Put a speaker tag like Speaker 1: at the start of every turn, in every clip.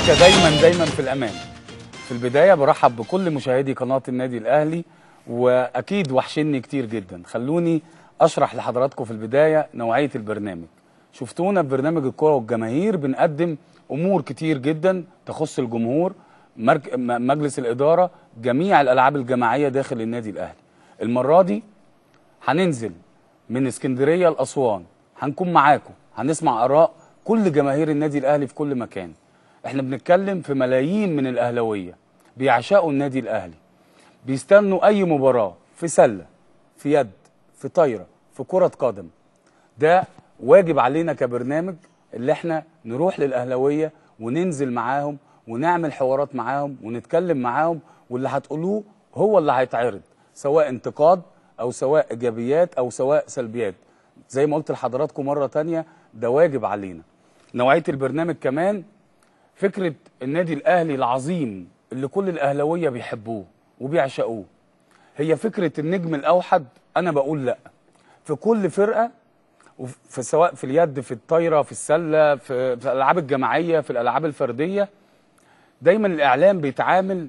Speaker 1: عيشة دايما دايما في الأمان في البداية برحب بكل مشاهدي قناة النادي الأهلي وأكيد وحشني كتير جدا خلوني أشرح لحضراتكم في البداية نوعية البرنامج شفتونا في برنامج الكرة والجماهير بنقدم أمور كتير جدا تخص الجمهور مرك... م- مجلس الإدارة جميع الألعاب الجماعية داخل النادي الأهلي المرة دي هننزل من اسكندريه لاسوان هنكون معاكم هنسمع اراء كل جماهير النادي الاهلي في كل مكان احنا بنتكلم في ملايين من الاهلاويه بيعشقوا النادي الاهلي بيستنوا اي مباراه في سله في يد في طايره في كره قدم ده واجب علينا كبرنامج اللي احنا نروح للاهلاويه وننزل معاهم ونعمل حوارات معاهم ونتكلم معاهم واللي هتقولوه هو اللي هيتعرض سواء انتقاد او سواء ايجابيات او سواء سلبيات زي ما قلت لحضراتكم مره تانية ده واجب علينا نوعيه البرنامج كمان فكره النادي الاهلي العظيم اللي كل الاهلاويه بيحبوه وبيعشقوه هي فكره النجم الاوحد انا بقول لا في كل فرقه وف- في سواء في اليد في الطايره في السله في, في الالعاب الجماعيه في الالعاب الفرديه دايما الاعلام بيتعامل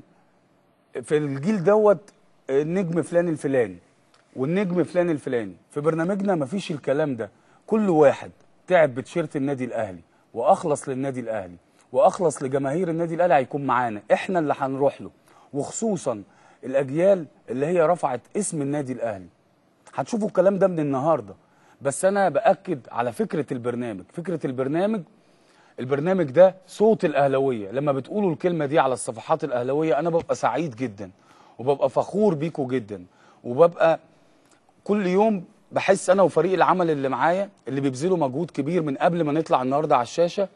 Speaker 1: في الجيل دوت النجم فلان الفلاني والنجم فلان الفلاني في برنامجنا مفيش الكلام ده كل واحد تعب بتيشيرت النادي الاهلي واخلص للنادي الاهلي واخلص لجماهير النادي الاهلي هيكون معانا احنا اللي هنروح له وخصوصا الاجيال اللي هي رفعت اسم النادي الاهلي هتشوفوا الكلام ده من النهارده بس انا باكد على فكره البرنامج فكره البرنامج البرنامج ده صوت الاهلاويه لما بتقولوا الكلمه دي على الصفحات الاهلاويه انا ببقى سعيد جدا وببقى فخور بيكوا جدا وببقى كل يوم بحس انا وفريق العمل اللي معايا اللي بيبذلوا مجهود كبير من قبل ما نطلع النهارده على الشاشه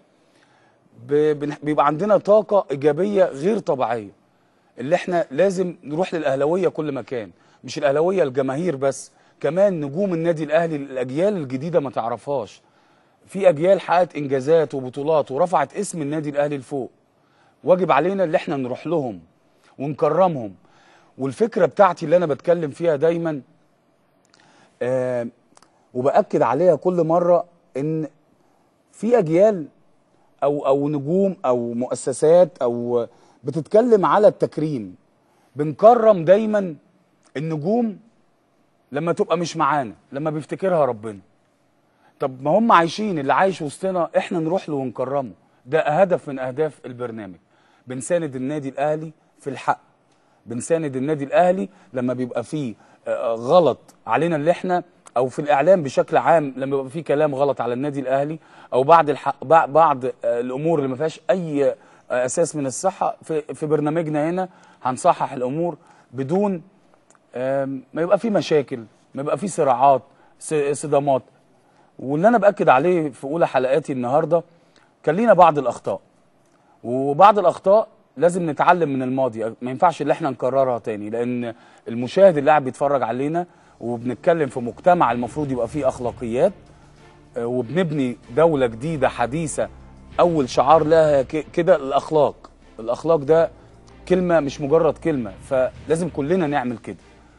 Speaker 1: ب- بن- بيبقى عندنا طاقه ايجابيه غير طبيعيه اللي احنا لازم نروح للاهلاويه كل مكان مش الاهلاويه الجماهير بس كمان نجوم النادي الاهلي الاجيال الجديده ما تعرفهاش في اجيال حققت انجازات وبطولات ورفعت اسم النادي الاهلي لفوق واجب علينا اللي احنا نروح لهم ونكرمهم والفكره بتاعتي اللي انا بتكلم فيها دايما آه وباكد عليها كل مره ان في اجيال او او نجوم او مؤسسات او بتتكلم على التكريم بنكرم دايما النجوم لما تبقى مش معانا لما بيفتكرها ربنا طب ما هم عايشين اللي عايش وسطنا احنا نروح له ونكرمه ده هدف من اهداف البرنامج بنساند النادي الاهلي في الحق بنساند النادي الاهلي لما بيبقى فيه آه، غلط علينا اللي احنا او في الاعلام بشكل عام لما يبقى فيه كلام غلط على النادي الاهلي او بعض الحق بع- بعض آه، الامور اللي ما فيهاش اي آه، اساس من الصحه في في برنامجنا هنا هنصحح الامور بدون آم، ما يبقى فيه مشاكل ما يبقى فيه صراعات ص- صدامات واللي انا باكد عليه في اولى حلقاتي النهارده كان لينا بعض الاخطاء وبعض الاخطاء لازم نتعلم من الماضي ما ينفعش اللي احنا نكررها تاني لان المشاهد اللي قاعد بيتفرج علينا وبنتكلم في مجتمع المفروض يبقى فيه اخلاقيات آه، وبنبني دوله جديده حديثه اول شعار لها ك- كده الاخلاق الاخلاق ده كلمه مش مجرد كلمه فلازم كلنا نعمل كده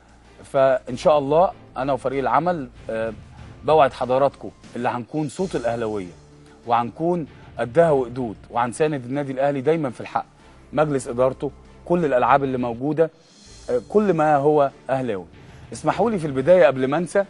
Speaker 1: فان شاء الله انا وفريق العمل آه، بوعد حضراتكم اللي هنكون صوت الاهلاويه وهنكون قدها وقدود وهنساند النادي الاهلي دايما في الحق مجلس ادارته كل الالعاب اللي موجوده آه، كل ما هو اهلاوي اسمحوا لي في البدايه قبل ما انسى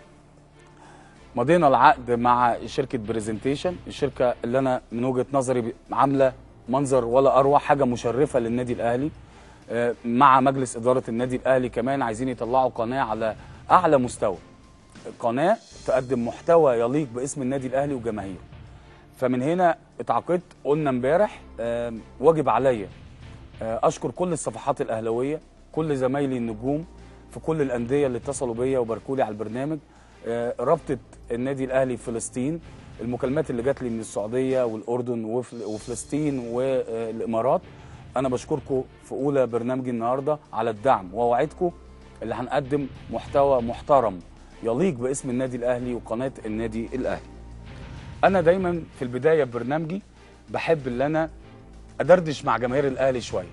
Speaker 1: مضينا العقد مع شركه برزنتيشن الشركه اللي انا من وجهه نظري عامله منظر ولا اروع حاجه مشرفه للنادي الاهلي آه، مع مجلس اداره النادي الاهلي كمان عايزين يطلعوا قناه على اعلى مستوى قناه تقدم محتوى يليق باسم النادي الاهلي وجماهيره فمن هنا اتعاقدت قلنا امبارح آم، واجب عليا آه، اشكر كل الصفحات الاهلاويه كل زمايلي النجوم في كل الانديه اللي اتصلوا بيا وباركوا لي على البرنامج آه، رابطه النادي الاهلي في فلسطين المكالمات اللي جات لي من السعوديه والاردن وفل- وفلسطين والامارات انا بشكركم في اولى برنامجي النهارده على الدعم واوعدكم اللي هنقدم محتوى محترم يليق باسم النادي الاهلي وقناه النادي الاهلي انا دايما في البدايه ببرنامجي بحب ان انا ادردش مع جماهير الاهلي شويه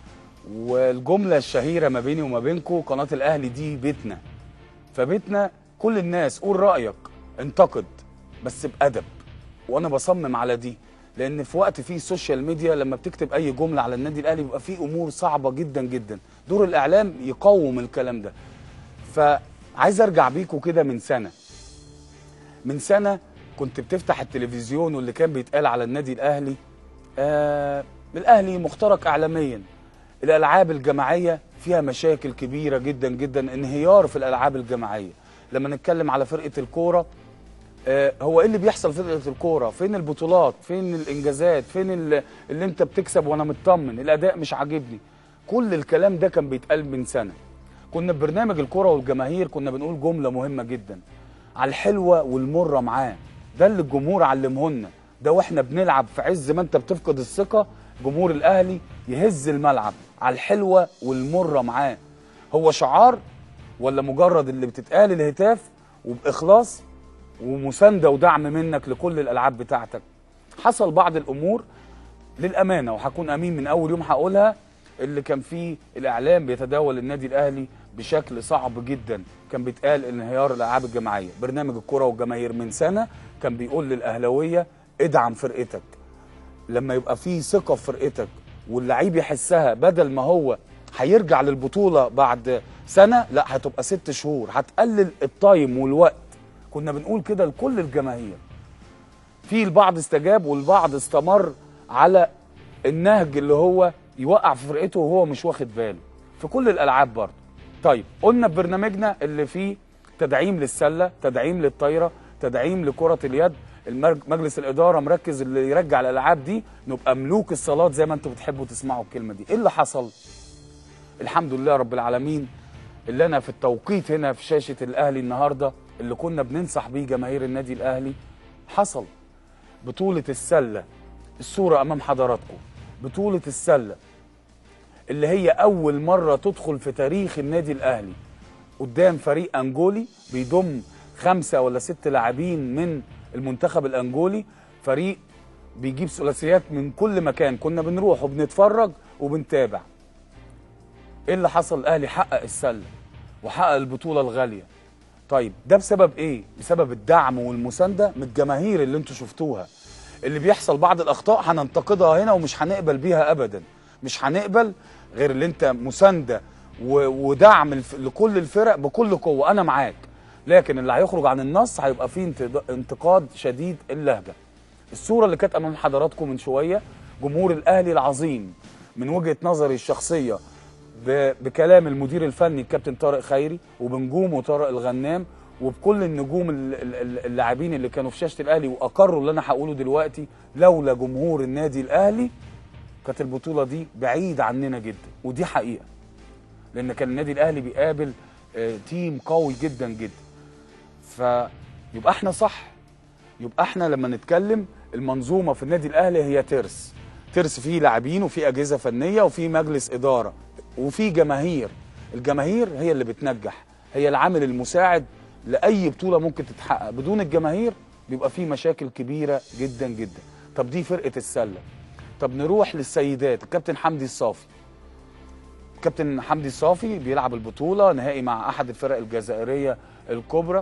Speaker 1: والجمله الشهيره ما بيني وما بينكم قناه الاهلي دي بيتنا فبيتنا كل الناس قول رايك انتقد بس بادب وانا بصمم على دي لان في وقت فيه السوشيال ميديا لما بتكتب اي جمله على النادي الاهلي بيبقى فيه امور صعبه جدا جدا دور الاعلام يقوم الكلام ده فعايز ارجع بيكم كده من سنه من سنه كنت بتفتح التلفزيون واللي كان بيتقال على النادي الاهلي آه الاهلي مخترق اعلاميا الالعاب الجماعيه فيها مشاكل كبيره جدا جدا انهيار في الالعاب الجماعيه لما نتكلم على فرقه الكوره آه هو ايه اللي بيحصل في فرقه الكوره فين البطولات فين الانجازات فين ال- اللي انت بتكسب وانا مطمن الاداء مش عاجبني كل الكلام ده كان بيتقال من سنه كنا في برنامج الكوره والجماهير كنا بنقول جمله مهمه جدا على الحلوه والمره معاه ده اللي الجمهور علمهولنا ده واحنا بنلعب في عز ما انت بتفقد الثقه جمهور الاهلي يهز الملعب على الحلوه والمره معاه هو شعار ولا مجرد اللي بتتقال الهتاف وباخلاص ومسانده ودعم منك لكل الالعاب بتاعتك حصل بعض الامور للامانه وهكون امين من اول يوم هقولها اللي كان فيه الاعلام بيتداول النادي الاهلي بشكل صعب جدا كان بيتقال انهيار الالعاب الجماعيه برنامج الكره والجماهير من سنه كان بيقول للاهلاويه ادعم فرقتك لما يبقى فيه ثقه في فرقتك واللعيب يحسها بدل ما هو هيرجع للبطوله بعد سنه لا هتبقى ست شهور هتقلل التايم والوقت كنا بنقول كده لكل الجماهير في البعض استجاب والبعض استمر على النهج اللي هو يوقع في فرقته وهو مش واخد باله في كل الالعاب برضه طيب قلنا في برنامجنا اللي فيه تدعيم للسله تدعيم للطايره تدعيم لكره اليد المرج- مجلس الاداره مركز اللي يرجع الالعاب دي نبقى ملوك الصالات زي ما انتم بتحبوا تسمعوا الكلمه دي ايه اللي حصل الحمد لله رب العالمين اللي انا في التوقيت هنا في شاشه الاهلي النهارده اللي كنا بننصح بيه جماهير النادي الاهلي حصل بطوله السله الصوره امام حضراتكم بطوله السله اللي هي اول مره تدخل في تاريخ النادي الاهلي قدام فريق انجولي بيضم خمسه ولا ست لاعبين من المنتخب الانجولي فريق بيجيب ثلاثيات من كل مكان كنا بنروح وبنتفرج وبنتابع ايه اللي حصل الاهلي حقق السله وحقق البطوله الغاليه طيب ده بسبب ايه بسبب الدعم والمسانده من الجماهير اللي انتوا شفتوها اللي بيحصل بعض الاخطاء هننتقدها هنا ومش هنقبل بيها ابدا مش هنقبل غير اللي انت مسانده و- ودعم الف... لكل الفرق بكل قوه انا معاك لكن اللي هيخرج عن النص هيبقى فيه انتد- انتقاد شديد اللهجه الصوره اللي كانت امام حضراتكم من شويه جمهور الاهلي العظيم من وجهه نظري الشخصيه ب- بكلام المدير الفني الكابتن طارق خيري وبنجومه طارق الغنام وبكل النجوم ال- ال- ال- اللاعبين اللي كانوا في شاشه الاهلي واقروا اللي انا هقوله دلوقتي لولا جمهور النادي الاهلي كانت البطوله دي بعيد عننا جدا ودي حقيقه لان كان النادي الاهلي بيقابل آه، تيم قوي جدا جدا فيبقى احنا صح يبقى احنا لما نتكلم المنظومه في النادي الاهلي هي ترس ترس فيه لاعبين وفيه اجهزه فنيه وفيه مجلس اداره وفيه جماهير الجماهير هي اللي بتنجح هي العامل المساعد لاي بطوله ممكن تتحقق بدون الجماهير بيبقى فيه مشاكل كبيره جدا جدا طب دي فرقه السله طب نروح للسيدات الكابتن حمدي الصافي كابتن حمدي الصافي بيلعب البطوله نهائي مع احد الفرق الجزائريه الكبرى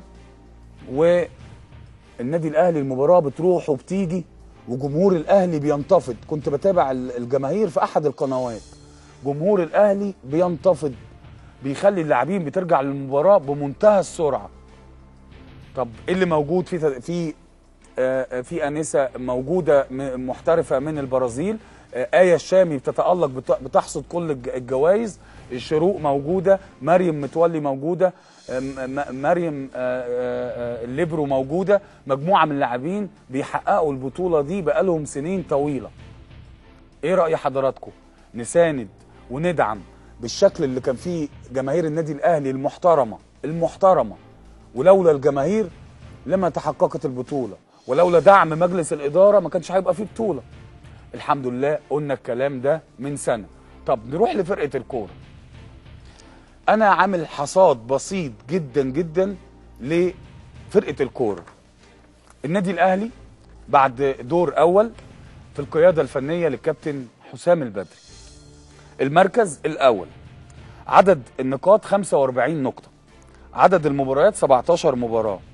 Speaker 1: والنادي الاهلي المباراه بتروح وبتيجي وجمهور الاهلي بينتفض كنت بتابع ال- الجماهير في احد القنوات جمهور الاهلي بينتفض بيخلي اللاعبين بترجع للمباراه بمنتهى السرعه طب ايه اللي موجود في ت- في آه، في انسه موجوده م- محترفه من البرازيل آه، آية الشامي بتتألق بت- بتحصد كل الج- الجوائز الشروق موجودة مريم متولي موجودة آه، م- م- مريم آه، آه، آه، الليبرو موجودة مجموعة من اللاعبين بيحققوا البطولة دي بقالهم سنين طويلة ايه رأي حضراتكم نساند وندعم بالشكل اللي كان فيه جماهير النادي الاهلي المحترمة المحترمة ولولا الجماهير لما تحققت البطولة ولولا دعم مجلس الإدارة ما كانش هيبقى فيه بطولة الحمد لله قلنا الكلام ده من سنة طب نروح لفرقة الكورة أنا عامل حصاد بسيط جدا جدا لفرقة الكورة النادي الأهلي بعد دور أول في القيادة الفنية للكابتن حسام البدري المركز الأول عدد النقاط 45 نقطة عدد المباريات 17 مباراة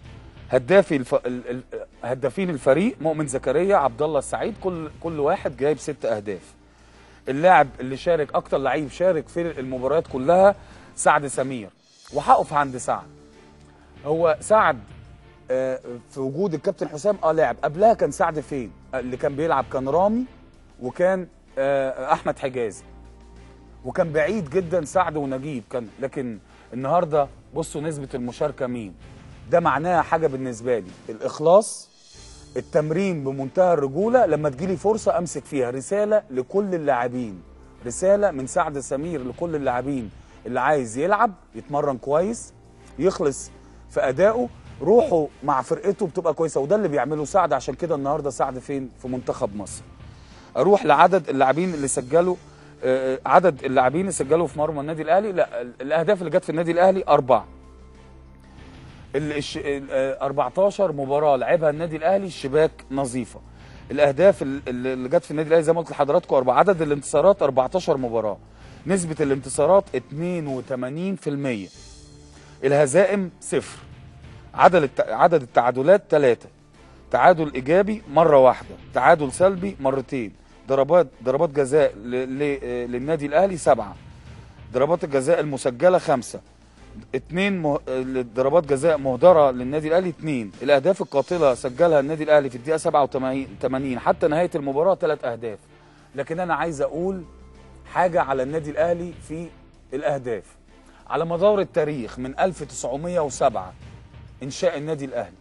Speaker 1: هدافي الف... ال... ال... هدافين الفريق مؤمن زكريا عبد الله السعيد كل كل واحد جايب ست اهداف اللاعب اللي شارك اكتر لعيب شارك في المباريات كلها سعد سمير وهقف عند سعد هو سعد آه، في وجود الكابتن حسام اه لعب قبلها كان سعد فين آه، اللي كان بيلعب كان رامي وكان آه، احمد حجازي وكان بعيد جدا سعد ونجيب كان لكن النهارده بصوا نسبه المشاركه مين ده معناها حاجه بالنسبه لي الاخلاص التمرين بمنتهى الرجوله لما تجيلي فرصه امسك فيها رساله لكل اللاعبين رساله من سعد سمير لكل اللاعبين اللي عايز يلعب يتمرن كويس يخلص في ادائه روحه مع فرقته بتبقى كويسه وده اللي بيعمله سعد عشان كده النهارده سعد فين في منتخب مصر اروح لعدد اللاعبين اللي سجلوا آه، عدد اللاعبين اللي سجلوا في مرمى النادي الاهلي لا ال- الاهداف اللي جت في النادي الاهلي اربعه ال- الش- ال- آه، 14 مباراه لعبها النادي الاهلي الشباك نظيفه الاهداف ال- ال- اللي جت في النادي الاهلي زي ما قلت لحضراتكم اربعه عدد الانتصارات 14 مباراه نسبه الانتصارات 82% الهزائم صفر عدد الت... عدد التعادلات ثلاثة تعادل ايجابي مره واحده تعادل سلبي مرتين ضربات ضربات جزاء ل... ل... آه، للنادي الاهلي سبعه ضربات الجزاء المسجله خمسه اتنين مه... آه، ضربات جزاء مهدره للنادي الاهلي اتنين الاهداف القاتله سجلها النادي الاهلي في الدقيقه 87 حتى نهايه المباراه ثلاث اهداف لكن انا عايز اقول حاجه على النادي الاهلي في الاهداف على مدار التاريخ من 1907 انشاء النادي الاهلي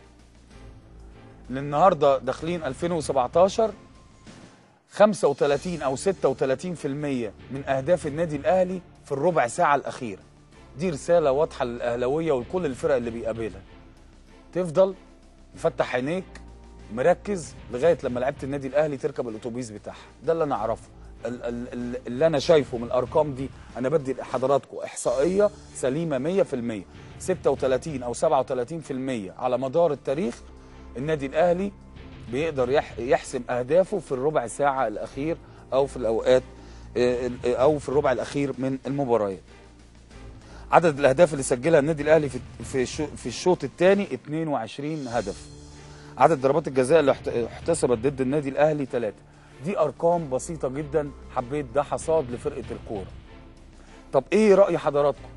Speaker 1: للنهارده داخلين 2017 35 او 36% من اهداف النادي الاهلي في الربع ساعه الاخيره دي رساله واضحه للاهلاويه ولكل الفرق اللي بيقابلها تفضل مفتح عينيك مركز لغايه لما لعيبه النادي الاهلي تركب الاتوبيس بتاعها ده اللي انا اعرفه ال- ال- ال- اللي انا شايفه من الارقام دي انا بدي لحضراتكم احصائيه سليمه 100% 36 او 37% على مدار التاريخ النادي الاهلي بيقدر يح- يحسم اهدافه في الربع ساعه الاخير او في الاوقات آه، ال- او في الربع الاخير من المباريات عدد الاهداف اللي سجلها النادي الاهلي في في الشو- في الشوط الثاني 22 هدف عدد ضربات الجزاء اللي احت- احتسبت ضد النادي الاهلي ثلاثة دي ارقام بسيطه جدا حبيت ده حصاد لفرقه الكوره طب ايه راي حضراتكم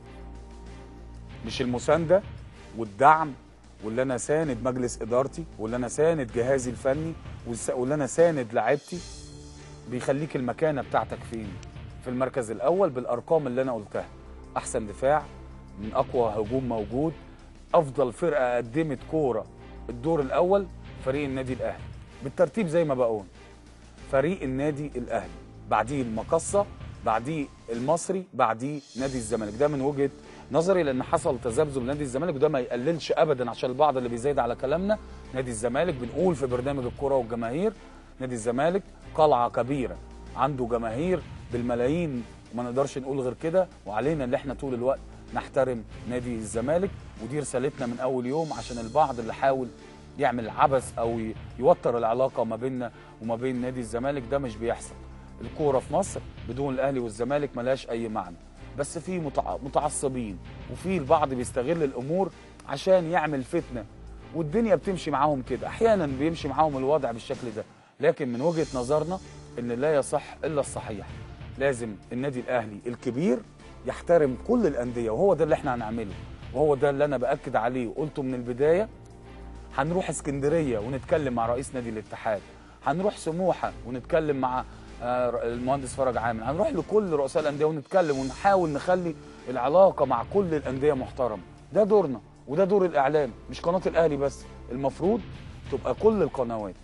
Speaker 1: مش المسانده والدعم واللي انا ساند مجلس ادارتي واللي انا ساند جهازي الفني والس- واللي انا ساند لاعيبتي بيخليك المكانه بتاعتك فين في المركز الاول بالارقام اللي انا قلتها احسن دفاع من اقوى هجوم موجود افضل فرقه قدمت كوره الدور الاول فريق النادي الاهلي بالترتيب زي ما بقول فريق النادي الاهلي بعديه المقصه بعديه المصري بعديه نادي الزمالك ده من وجهه نظري لان حصل تذبذب لنادي الزمالك وده ما يقللش ابدا عشان البعض اللي بيزايد على كلامنا نادي الزمالك بنقول في برنامج الكره والجماهير نادي الزمالك قلعه كبيره عنده جماهير بالملايين وما نقدرش نقول غير كده وعلينا ان احنا طول الوقت نحترم نادي الزمالك ودي رسالتنا من اول يوم عشان البعض اللي حاول يعمل عبث او ي- يوتر العلاقه ما بيننا وما بين نادي الزمالك ده مش بيحصل الكوره في مصر بدون الاهلي والزمالك ملهاش اي معنى بس في متع- متعصبين وفي البعض بيستغل الامور عشان يعمل فتنه والدنيا بتمشي معاهم كده احيانا بيمشي معاهم الوضع بالشكل ده لكن من وجهه نظرنا ان لا يصح الا الصحيح لازم النادي الاهلي الكبير يحترم كل الانديه وهو ده اللي احنا هنعمله وهو ده اللي انا باكد عليه وقلته من البدايه هنروح اسكندريه ونتكلم مع رئيس نادي الاتحاد هنروح سموحه ونتكلم مع آه، المهندس فرج عامل هنروح لكل رؤساء الانديه ونتكلم ونحاول نخلي العلاقه مع كل الانديه محترمه ده دورنا وده دور الاعلام مش قناه الاهلي بس المفروض تبقى كل القنوات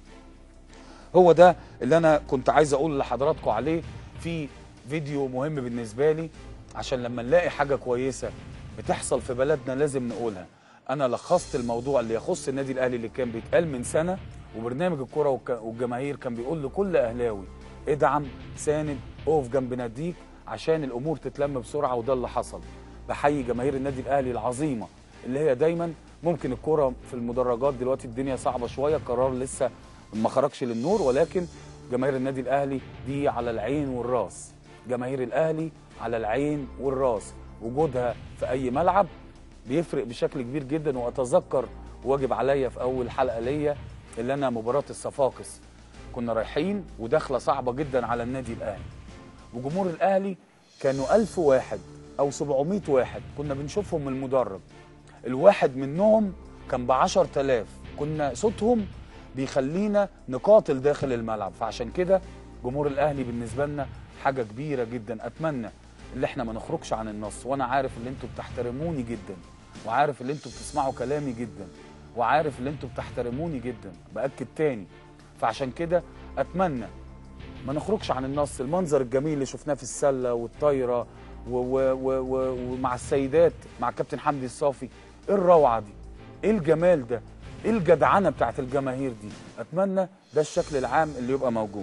Speaker 1: هو ده اللي انا كنت عايز اقول لحضراتكم عليه في فيديو مهم بالنسبه لي عشان لما نلاقي حاجه كويسه بتحصل في بلدنا لازم نقولها انا لخصت الموضوع اللي يخص النادي الاهلي اللي كان بيتقال من سنه وبرنامج الكره والك- والجماهير كان بيقول لكل اهلاوي ادعم ساند اقف جنب ناديك عشان الامور تتلم بسرعه وده اللي حصل بحيي جماهير النادي الاهلي العظيمه اللي هي دايما ممكن الكره في المدرجات دلوقتي الدنيا صعبه شويه القرار لسه ما خرجش للنور ولكن جماهير النادي الاهلي دي على العين والراس جماهير الاهلي على العين والراس وجودها في اي ملعب بيفرق بشكل كبير جدا واتذكر واجب عليا في اول حلقه ليا اللي انا مباراه الصفاقس كنا رايحين ودخله صعبه جدا على النادي الاهلي وجمهور الاهلي كانوا ألف واحد او 700 واحد كنا بنشوفهم من المدرج الواحد منهم كان ب 10000 كنا صوتهم بيخلينا نقاتل داخل الملعب فعشان كده جمهور الاهلي بالنسبه لنا حاجه كبيره جدا اتمنى ان احنا ما نخرجش عن النص وانا عارف ان انتوا بتحترموني جدا وعارف ان انتوا بتسمعوا كلامي جدا وعارف ان انتوا بتحترموني جدا باكد تاني فعشان كده اتمنى ما نخرجش عن النص المنظر الجميل اللي شفناه في السله والطايره و و و و ومع السيدات مع كابتن حمدي الصافي ايه الروعه دي ايه الجمال ده ايه الجدعنه بتاعت الجماهير دي اتمنى ده الشكل العام اللي يبقى موجود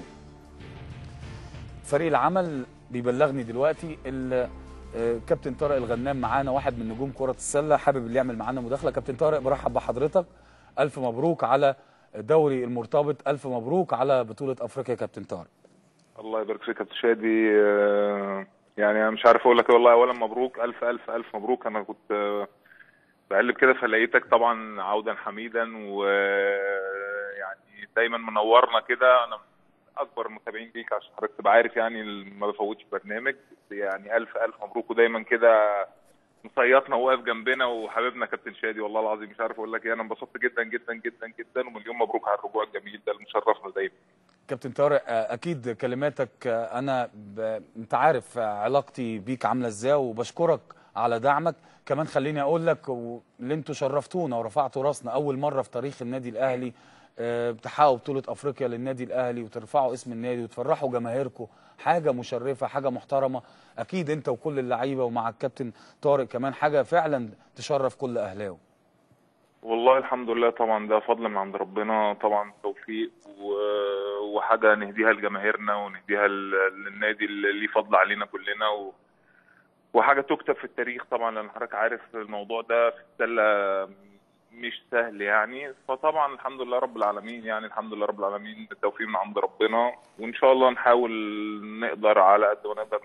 Speaker 1: فريق العمل بيبلغني دلوقتي ال- آه، كابتن طارق الغنام معانا واحد من نجوم كرة السلة حابب اللي يعمل معانا مداخلة كابتن طارق برحب بحضرتك ألف مبروك على دوري المرتبط ألف مبروك على بطولة أفريقيا يا كابتن طارق
Speaker 2: الله يبارك فيك يا كابتن شادي آه، يعني انا مش عارف اقول لك إيه والله اولا مبروك الف الف الف مبروك انا كنت آه، بقلب كده فلقيتك طبعا عودا حميدا ويعني دايما منورنا كده انا من اكبر المتابعين ليك عشان حضرتك تبقى عارف يعني ما بفوتش برنامج يعني الف الف مبروك ودايما كده مصيطنا وواقف جنبنا وحبيبنا كابتن شادي والله العظيم مش عارف اقول لك ايه انا انبسطت جدا جدا جدا جدا ومليون مبروك على الرجوع الجميل ده اللي مشرفنا دايما
Speaker 1: كابتن طارق آه، اكيد كلماتك آه، انا ب... انت عارف آه، علاقتي بيك عامله ازاي وبشكرك على دعمك كمان خليني اقول لك و- اللي انتوا شرفتونا ورفعتوا راسنا اول مره في تاريخ النادي الاهلي آه، بتحققوا بطوله افريقيا للنادي الاهلي وترفعوا اسم النادي وتفرحوا جماهيركم حاجه مشرفه حاجه محترمه اكيد انت وكل اللعيبه ومع الكابتن طارق كمان حاجه فعلا تشرف كل اهلاوي
Speaker 2: والله الحمد لله طبعا ده فضل من عند ربنا طبعا توفيق و- وحاجه نهديها لجماهيرنا ونهديها ل- للنادي اللي ليه فضل علينا كلنا و... وحاجه تكتب في التاريخ طبعا لان حضرتك عارف الموضوع ده في السله مش سهل يعني فطبعا الحمد لله رب العالمين يعني الحمد لله رب العالمين التوفيق من عند ربنا وان شاء الله نحاول نقدر على قد ما نقدر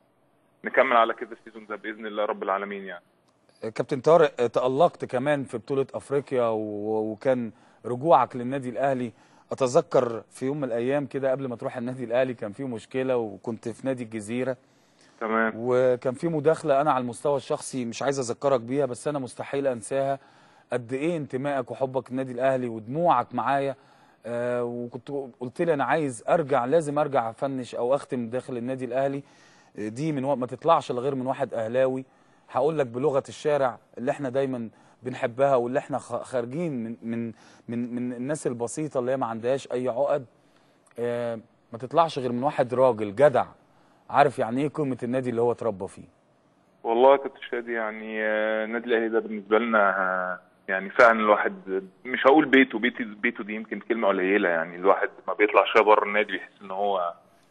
Speaker 2: ن- نكمل على كده السيزون ده باذن الله رب العالمين يعني
Speaker 1: كابتن طارق تألقت كمان في بطولة أفريقيا و- وكان رجوعك للنادي الأهلي أتذكر في يوم من الأيام كده قبل ما تروح النادي الأهلي كان في مشكلة وكنت في نادي الجزيرة
Speaker 2: تمام
Speaker 1: وكان في مداخلة أنا على المستوى الشخصي مش عايز أذكرك بيها بس أنا مستحيل أنساها قد إيه انتمائك وحبك للنادي الأهلي ودموعك معايا آه وكنت قلت لي أنا عايز أرجع لازم أرجع أفنش أو أختم داخل النادي الأهلي آه، دي من و... ما تطلعش إلا غير من واحد أهلاوي هقول لك بلغة الشارع اللي احنا دايما بنحبها واللي احنا خ- خارجين من من من من الناس البسيطة اللي هي ما عندهاش أي عقد آه، ما تطلعش غير من واحد راجل جدع عارف يعني ايه قيمة النادي اللي هو اتربى فيه
Speaker 2: والله يا كابتن شادي يعني آه، النادي الاهلي ده بالنسبه لنا آه، يعني فعلا الواحد مش هقول بيته بيته بيته دي يمكن كلمه قليله يعني الواحد ما بيطلع شويه بره النادي بيحس ان هو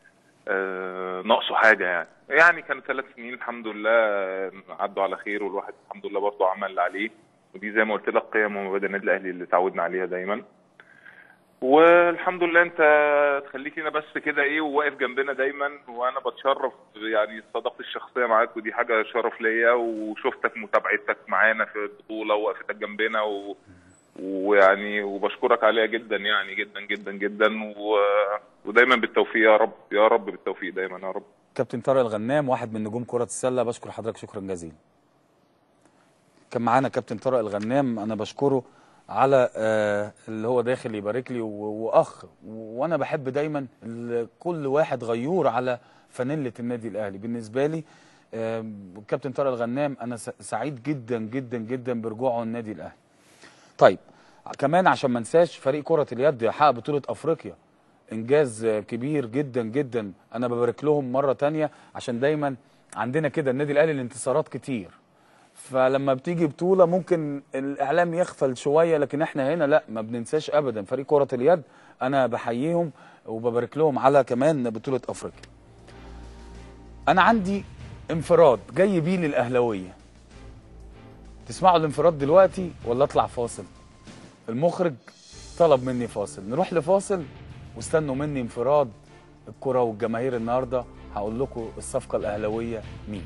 Speaker 2: آه، ناقصه حاجه يعني يعني كان ثلاث سنين الحمد لله آه، عدوا على خير والواحد الحمد لله برضه عمل اللي عليه ودي زي ما قلت لك قيم ومبادئ النادي الاهلي اللي اتعودنا عليها دايما والحمد لله انت تخليك هنا بس كده ايه وواقف جنبنا دايما وانا بتشرف يعني صداقتي الشخصيه معاك ودي حاجه شرف ليا وشفتك متابعتك معانا في البطوله ووقفتك جنبنا و... ويعني وبشكرك عليها جدا يعني جدا جدا جدا و... ودايما بالتوفيق يا رب يا رب بالتوفيق دايما يا رب
Speaker 1: كابتن طارق الغنام واحد من نجوم كرة السلة بشكر حضرتك شكرا جزيلا كان معانا كابتن طارق الغنام انا بشكره على آه، اللي هو داخل يبارك لي و- واخ وانا بحب دايما ال- كل واحد غيور على فانيله النادي الاهلي بالنسبه لي آه، كابتن طارق الغنام انا س- سعيد جدا جدا جدا برجوعه النادي الاهلي طيب كمان عشان ما انساش فريق كرة اليد حقق بطولة افريقيا انجاز آه، كبير جدا جدا انا ببارك لهم مرة تانية عشان دايما عندنا كده النادي الاهلي الانتصارات كتير فلما بتيجي بطولة ممكن الاعلام يغفل شوية لكن احنا هنا لا ما بننساش ابدا فريق كرة اليد انا بحييهم وببارك لهم على كمان بطولة افريقيا انا عندي انفراد جاي بيه للاهلاويه تسمعوا الانفراد دلوقتي ولا اطلع فاصل المخرج طلب مني فاصل نروح لفاصل واستنوا مني انفراد الكرة والجماهير النهارده هقول لكم الصفقة الأهلاوية مين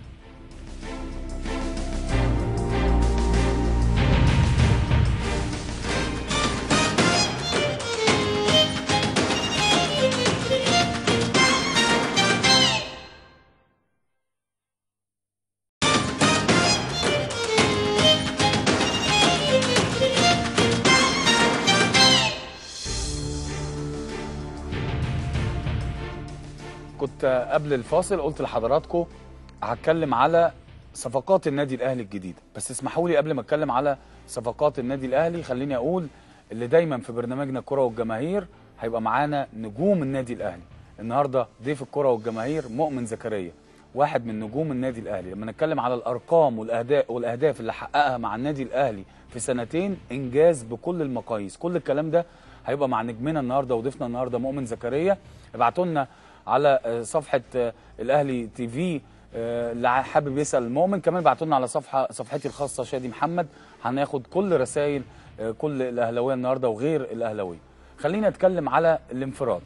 Speaker 1: كنت قبل الفاصل قلت لحضراتكم هتكلم على صفقات النادي الاهلي الجديده بس اسمحوا لي قبل ما اتكلم على صفقات النادي الاهلي خليني اقول اللي دايما في برنامجنا الكره والجماهير هيبقى معانا نجوم النادي الاهلي النهارده ضيف الكره والجماهير مؤمن زكريا واحد من نجوم النادي الاهلي لما نتكلم على الارقام والاهداف والاهداف اللي حققها مع النادي الاهلي في سنتين انجاز بكل المقاييس كل الكلام ده هيبقى مع نجمنا النهارده وضيفنا النهارده مؤمن زكريا ابعتوا لنا على آه، صفحه آه، الاهلي تي في آه، اللي حابب يسال المؤمن كمان ابعتوا لنا على صفحه صفحتي الخاصه شادي محمد هناخد كل رسائل آه، كل الاهلاويه النهارده وغير الاهلاويه خلينا نتكلم على الانفراد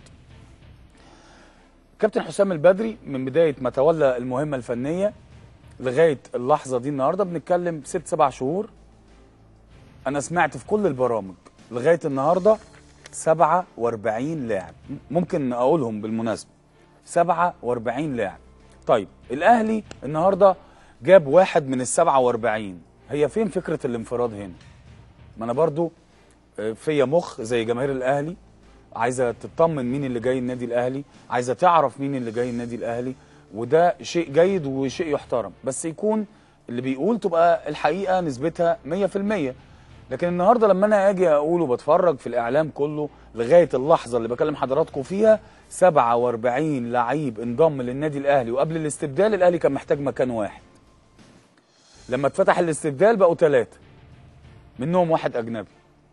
Speaker 1: كابتن حسام البدري من بدايه ما تولى المهمه الفنيه لغايه اللحظه دي النهارده بنتكلم ست سبع شهور انا سمعت في كل البرامج لغايه النهارده 47 لاعب ممكن اقولهم بالمناسبه 47 لاعب طيب الاهلي النهارده جاب واحد من ال 47 هي فين فكره الانفراد هنا ما انا برضو آه، فيا مخ زي جماهير الاهلي عايزه تطمن مين اللي جاي النادي الاهلي عايزه تعرف مين اللي جاي النادي الاهلي وده شيء جيد وشيء يحترم بس يكون اللي بيقول تبقى الحقيقه نسبتها 100% لكن النهارده لما انا اجي اقول وبتفرج في الاعلام كله لغايه اللحظه اللي بكلم حضراتكم فيها 47 لعيب انضم للنادي الاهلي وقبل الاستبدال الاهلي كان محتاج مكان واحد لما اتفتح الاستبدال بقوا ثلاثه منهم واحد اجنبي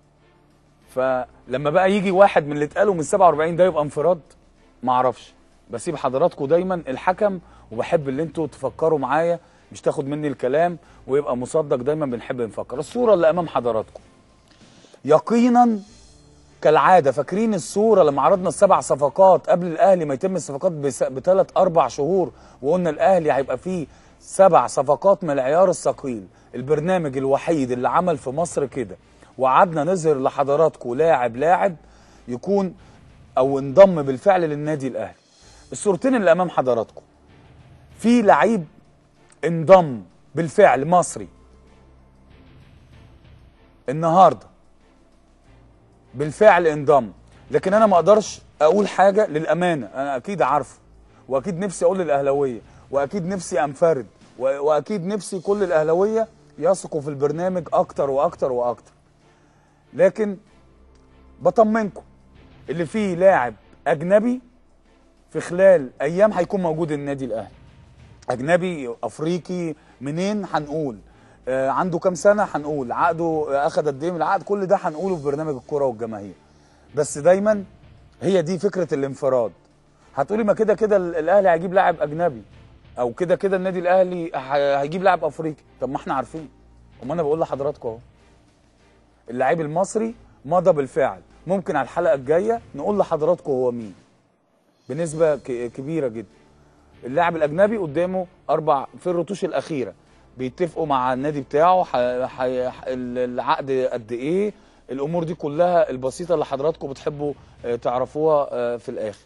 Speaker 1: فلما بقى يجي واحد من اللي اتقالوا من 47 ده يبقى انفراد ما اعرفش بسيب حضراتكم دايما الحكم وبحب اللي انتوا تفكروا معايا مش تاخد مني الكلام ويبقى مصدق دايما بنحب نفكر الصوره اللي امام حضراتكم يقينا كالعاده فاكرين الصوره لما عرضنا السبع صفقات قبل الاهلي ما يتم الصفقات بثلاث اربع شهور وقلنا الاهلي هيبقى فيه سبع صفقات من العيار الثقيل البرنامج الوحيد اللي عمل في مصر كده وقعدنا نظهر لحضراتكم لاعب لاعب يكون او انضم بالفعل للنادي الاهلي الصورتين اللي امام حضراتكم في لعيب انضم بالفعل مصري النهارده بالفعل انضم لكن انا ما اقدرش اقول حاجه للامانه انا اكيد عارفه واكيد نفسي اقول للاهلاويه واكيد نفسي انفرد و- واكيد نفسي كل الاهلاويه يثقوا في البرنامج اكتر واكتر واكتر لكن بطمنكم اللي فيه لاعب اجنبي في خلال ايام هيكون موجود النادي الاهلي اجنبي افريقي منين هنقول آه عنده كام سنه هنقول عقده آه، اخد قد ايه من العقد كل ده هنقوله في برنامج الكوره والجماهير بس دايما هي دي فكره الانفراد هتقولي ما كده كده ال- الاهلي هيجيب لاعب اجنبي او كده كده النادي الاهلي ه- هيجيب لاعب افريقي طب ما احنا عارفين وما انا بقول لحضراتكم اهو اللاعب المصري مضى بالفعل ممكن على الحلقه الجايه نقول لحضراتكم هو مين بنسبه ك- كبيره جدا اللاعب الاجنبي قدامه اربع في الرتوش الاخيره بيتفقوا مع النادي بتاعه ح... ح... ح- العقد قد ايه الامور دي كلها البسيطه اللي حضراتكم بتحبوا آه، تعرفوها آه، في الاخر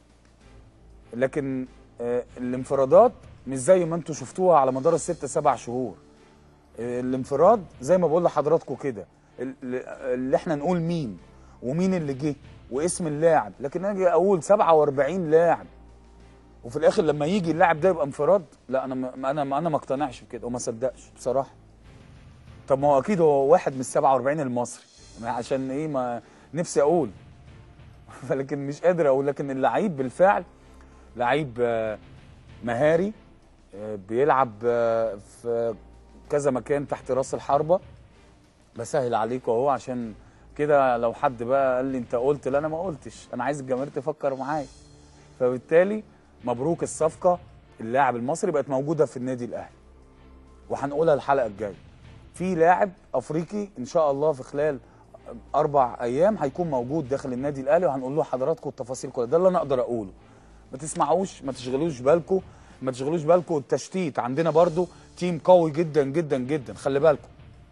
Speaker 1: لكن آه، الانفرادات مش زي ما انتم شفتوها على مدار الست سبع شهور آه، الانفراد زي ما بقول لحضراتكم كده ال- اللي احنا نقول مين ومين اللي جه واسم اللاعب لكن اجي اقول 47 لاعب وفي الاخر لما يجي اللاعب ده يبقى انفراد لا انا ما انا ما انا ما اقتنعش بكده وما صدقش بصراحه طب ما هو اكيد هو واحد من ال 47 المصري ما عشان ايه ما نفسي اقول فلكن مش قادر اقول لكن اللعيب بالفعل لعيب آه، مهاري آه، بيلعب آه، في كذا مكان تحت راس الحربه بسهل عليكم اهو عشان كده لو حد بقى قال لي انت قلت لا انا ما قلتش انا عايز الجماهير تفكر معايا فبالتالي مبروك الصفقه اللاعب المصري بقت موجوده في النادي الاهلي وهنقولها الحلقه الجايه في لاعب افريقي ان شاء الله في خلال اربع ايام هيكون موجود داخل النادي الاهلي وهنقول له حضراتكم التفاصيل كلها ده اللي انا اقدر اقوله ما تسمعوش ما تشغلوش بالكم ما تشغلوش بالكم التشتيت عندنا برضو تيم قوي جدا جدا جدا خلي بالكم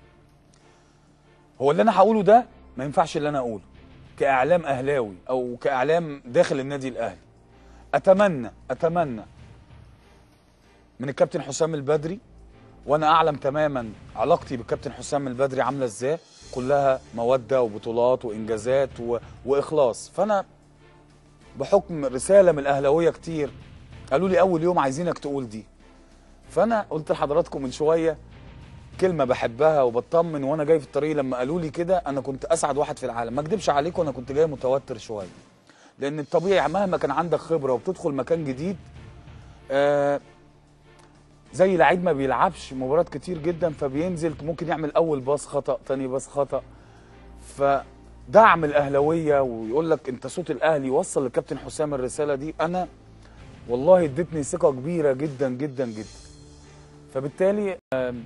Speaker 1: هو اللي انا هقوله ده ما ينفعش اللي انا اقوله كاعلام اهلاوي او كاعلام داخل النادي الاهلي اتمنى اتمنى من الكابتن حسام البدري وانا اعلم تماما علاقتي بالكابتن حسام البدري عامله ازاي كلها موده وبطولات وانجازات و... واخلاص فانا بحكم رساله من الاهلاويه كتير قالوا لي اول يوم عايزينك تقول دي فانا قلت لحضراتكم من شويه كلمه بحبها وبطمن وانا جاي في الطريق لما قالوا لي كده انا كنت اسعد واحد في العالم ما اكدبش عليكم انا كنت جاي متوتر شويه لان الطبيعي مهما كان عندك خبره وبتدخل مكان جديد آه زي لعيب ما بيلعبش مباريات كتير جدا فبينزل ممكن يعمل اول باص خطا تاني باص خطا فدعم الاهلاويه ويقول لك انت صوت الاهلي وصل للكابتن حسام الرساله دي انا والله ادتني ثقه كبيره جدا جدا جدا فبالتالي آم،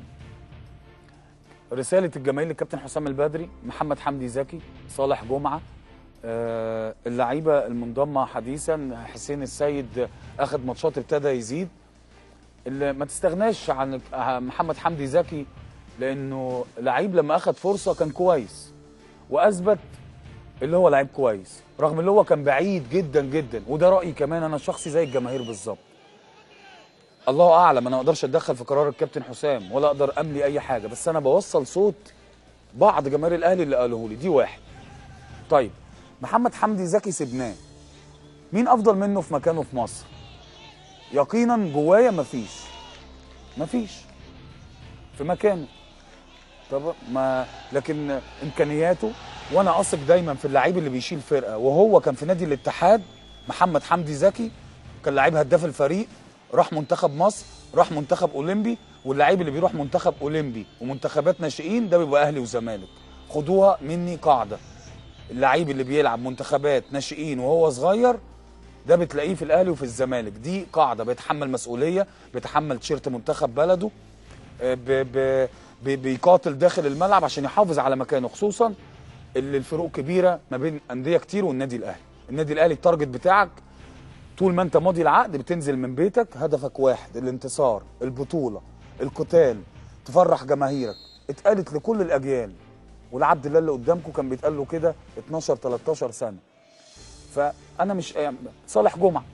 Speaker 1: رساله الجماهير للكابتن حسام البدري محمد حمدي زكي صالح جمعه آه، اللعيبه المنضمه حديثا حسين السيد اخذ ماتشات ابتدى يزيد اللي ما تستغناش عن محمد حمدي زكي لانه لعيب لما اخذ فرصه كان كويس واثبت اللي هو لعيب كويس رغم اللي هو كان بعيد جدا جدا وده رايي كمان انا شخصي زي الجماهير بالظبط الله اعلم انا ما اقدرش اتدخل في قرار الكابتن حسام ولا اقدر املي اي حاجه بس انا بوصل صوت بعض جماهير الاهلي اللي قالوه لي دي واحد طيب محمد حمدي زكي سبناه مين افضل منه في مكانه في مصر يقينا جوايا مفيش مفيش في مكانه طب ما لكن امكانياته وانا اثق دايما في اللعيب اللي بيشيل فرقه وهو كان في نادي الاتحاد محمد حمدي زكي كان لعيب هداف الفريق راح منتخب مصر راح منتخب اولمبي واللعيب اللي بيروح منتخب اولمبي ومنتخبات ناشئين ده بيبقى اهلي وزمالك خدوها مني قاعده اللعيب اللي بيلعب منتخبات ناشئين وهو صغير ده بتلاقيه في الاهلي وفي الزمالك دي قاعده بيتحمل مسؤوليه بيتحمل تيشيرت منتخب بلده آه، ب ب ب بيقاتل داخل الملعب عشان يحافظ على مكانه خصوصا اللي الفروق كبيره ما بين انديه كتير والنادي الاهلي النادي الاهلي التارجت بتاعك طول ما انت ماضي العقد بتنزل من بيتك هدفك واحد الانتصار البطوله القتال تفرح جماهيرك اتقالت لكل الاجيال والعبد الله اللي قدامكم كان بيتقال له كده 12 13 سنه فانا مش يعني صالح جمعه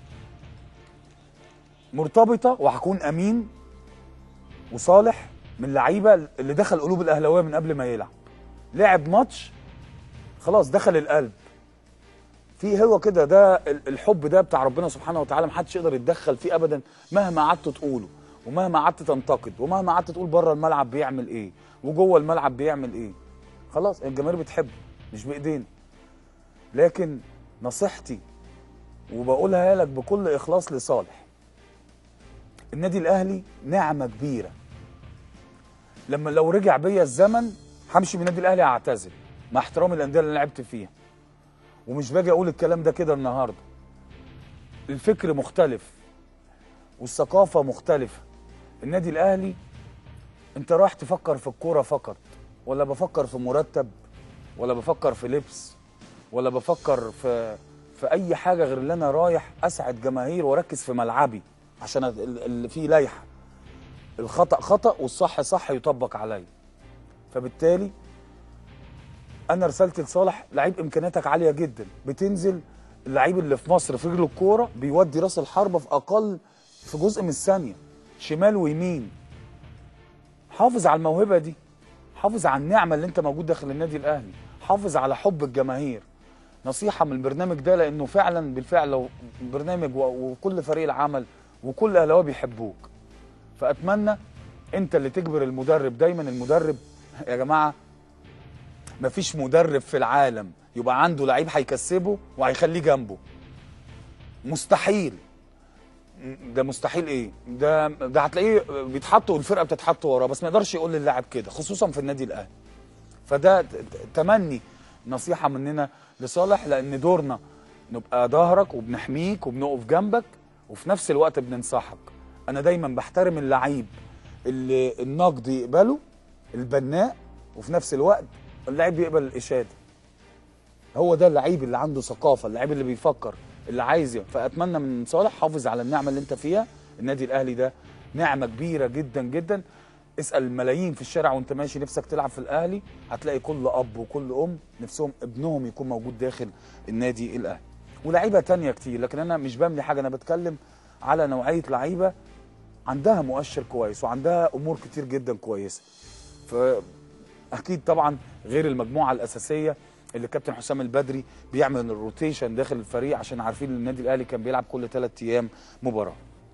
Speaker 1: مرتبطه وهكون امين وصالح من اللعيبه اللي دخل قلوب الاهلاويه من قبل ما يلعب لعب ماتش خلاص دخل القلب في هو كده ده ال- الحب ده بتاع ربنا سبحانه وتعالى محدش يقدر يتدخل فيه ابدا مهما قعدت تقوله ومهما قعدت تنتقد ومهما قعدت تقول بره الملعب بيعمل ايه وجوه الملعب بيعمل ايه خلاص الجماهير بتحبه مش بايدينا لكن نصيحتي وبقولها لك بكل اخلاص لصالح النادي الاهلي نعمه كبيره لما لو رجع بيا الزمن همشي من النادي الاهلي اعتزل مع احترامي الانديه اللي أنا لعبت فيها ومش باجي اقول الكلام ده كده النهارده الفكر مختلف والثقافه مختلفه النادي الاهلي انت رايح تفكر في الكوره فقط ولا بفكر في مرتب ولا بفكر في لبس ولا بفكر في في اي حاجه غير اللي انا رايح اسعد جماهير واركز في ملعبي عشان ال- اللي فيه لائحه الخطا خطا والصح صح يطبق عليا فبالتالي انا رسالتي لصالح لعيب امكانياتك عاليه جدا بتنزل اللعيب اللي في مصر في رجله الكوره بيودي راس الحربه في اقل في جزء من الثانيه شمال ويمين حافظ على الموهبه دي حافظ على النعمه اللي انت موجود داخل النادي الاهلي حافظ على حب الجماهير نصيحه من البرنامج ده لانه فعلا بالفعل لو برنامج و- وكل فريق العمل وكل اهلاويه بيحبوك فاتمنى انت اللي تجبر المدرب دايما المدرب يا جماعه مفيش مدرب في العالم يبقى عنده لعيب هيكسبه وهيخليه جنبه مستحيل ده مستحيل ايه ده ده هتلاقيه بيتحط والفرقه بتتحط وراه بس ما يقدرش يقول للاعب كده خصوصا في النادي الاهلي فده ت- ت- تمني نصيحه مننا لصالح لان دورنا نبقى ظهرك وبنحميك وبنقف جنبك وفي نفس الوقت بننصحك انا دايما بحترم اللعيب اللي النقد يقبله البناء وفي نفس الوقت اللعيب بيقبل الاشاده هو ده اللعيب اللي عنده ثقافه اللعيب اللي بيفكر اللي عايز ي- فاتمنى من صالح حافظ على النعمه اللي انت فيها النادي الاهلي ده نعمه كبيره جدا جدا اسال الملايين في الشارع وانت ماشي نفسك تلعب في الاهلي هتلاقي كل اب وكل ام نفسهم ابنهم يكون موجود داخل النادي الاهلي ولاعيبه تانية كتير لكن انا مش بملي حاجه انا بتكلم على نوعيه لعيبه عندها مؤشر كويس وعندها امور كتير جدا كويسه فاكيد طبعا غير المجموعه الاساسيه اللي كابتن حسام البدري بيعمل الروتيشن داخل الفريق عشان عارفين ان النادي الاهلي كان بيلعب كل ثلاث ايام مباراه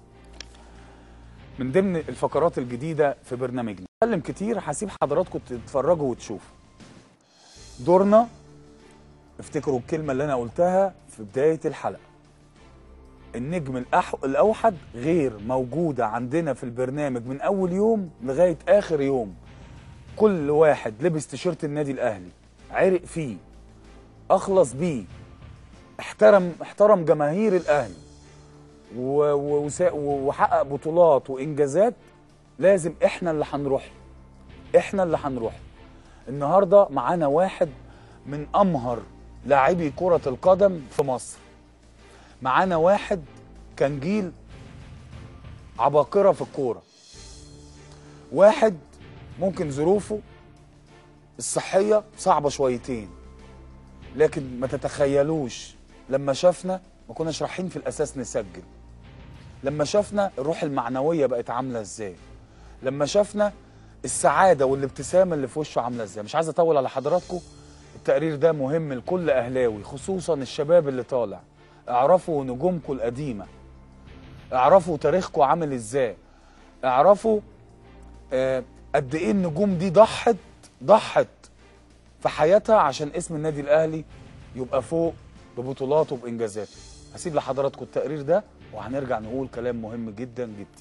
Speaker 1: من ضمن الفقرات الجديده في برنامجنا اتكلم كتير هسيب حضراتكم تتفرجوا وتشوفوا دورنا افتكروا الكلمه اللي انا قلتها في بدايه الحلقه النجم الأح... الاوحد غير موجوده عندنا في البرنامج من اول يوم لغايه اخر يوم كل واحد لبس تيشيرت النادي الاهلي عرق فيه اخلص بيه احترم احترم جماهير الاهلي و... و... وسا- وحقق بطولات وانجازات لازم احنا اللي هنروح له. احنا اللي هنروح له. النهارده معانا واحد من امهر لاعبي كره القدم في مصر معانا واحد كان جيل عباقره في الكوره واحد ممكن ظروفه الصحيه صعبه شويتين لكن ما تتخيلوش لما شافنا ما كناش رايحين في الاساس نسجل لما شافنا الروح المعنويه بقت عامله ازاي لما شافنا السعاده والابتسامه اللي في وشه عامله ازاي مش عايز اطول على حضراتكم التقرير ده مهم لكل اهلاوي خصوصا الشباب اللي طالع اعرفوا نجومكم القديمه اعرفوا تاريخكم عامل ازاي اعرفوا آه، قد ايه النجوم دي ضحت ضحت في حياتها عشان اسم النادي الاهلي يبقى فوق ببطولاته وبانجازاته هسيب لحضراتكم التقرير ده وهنرجع نقول كلام مهم جدا جدا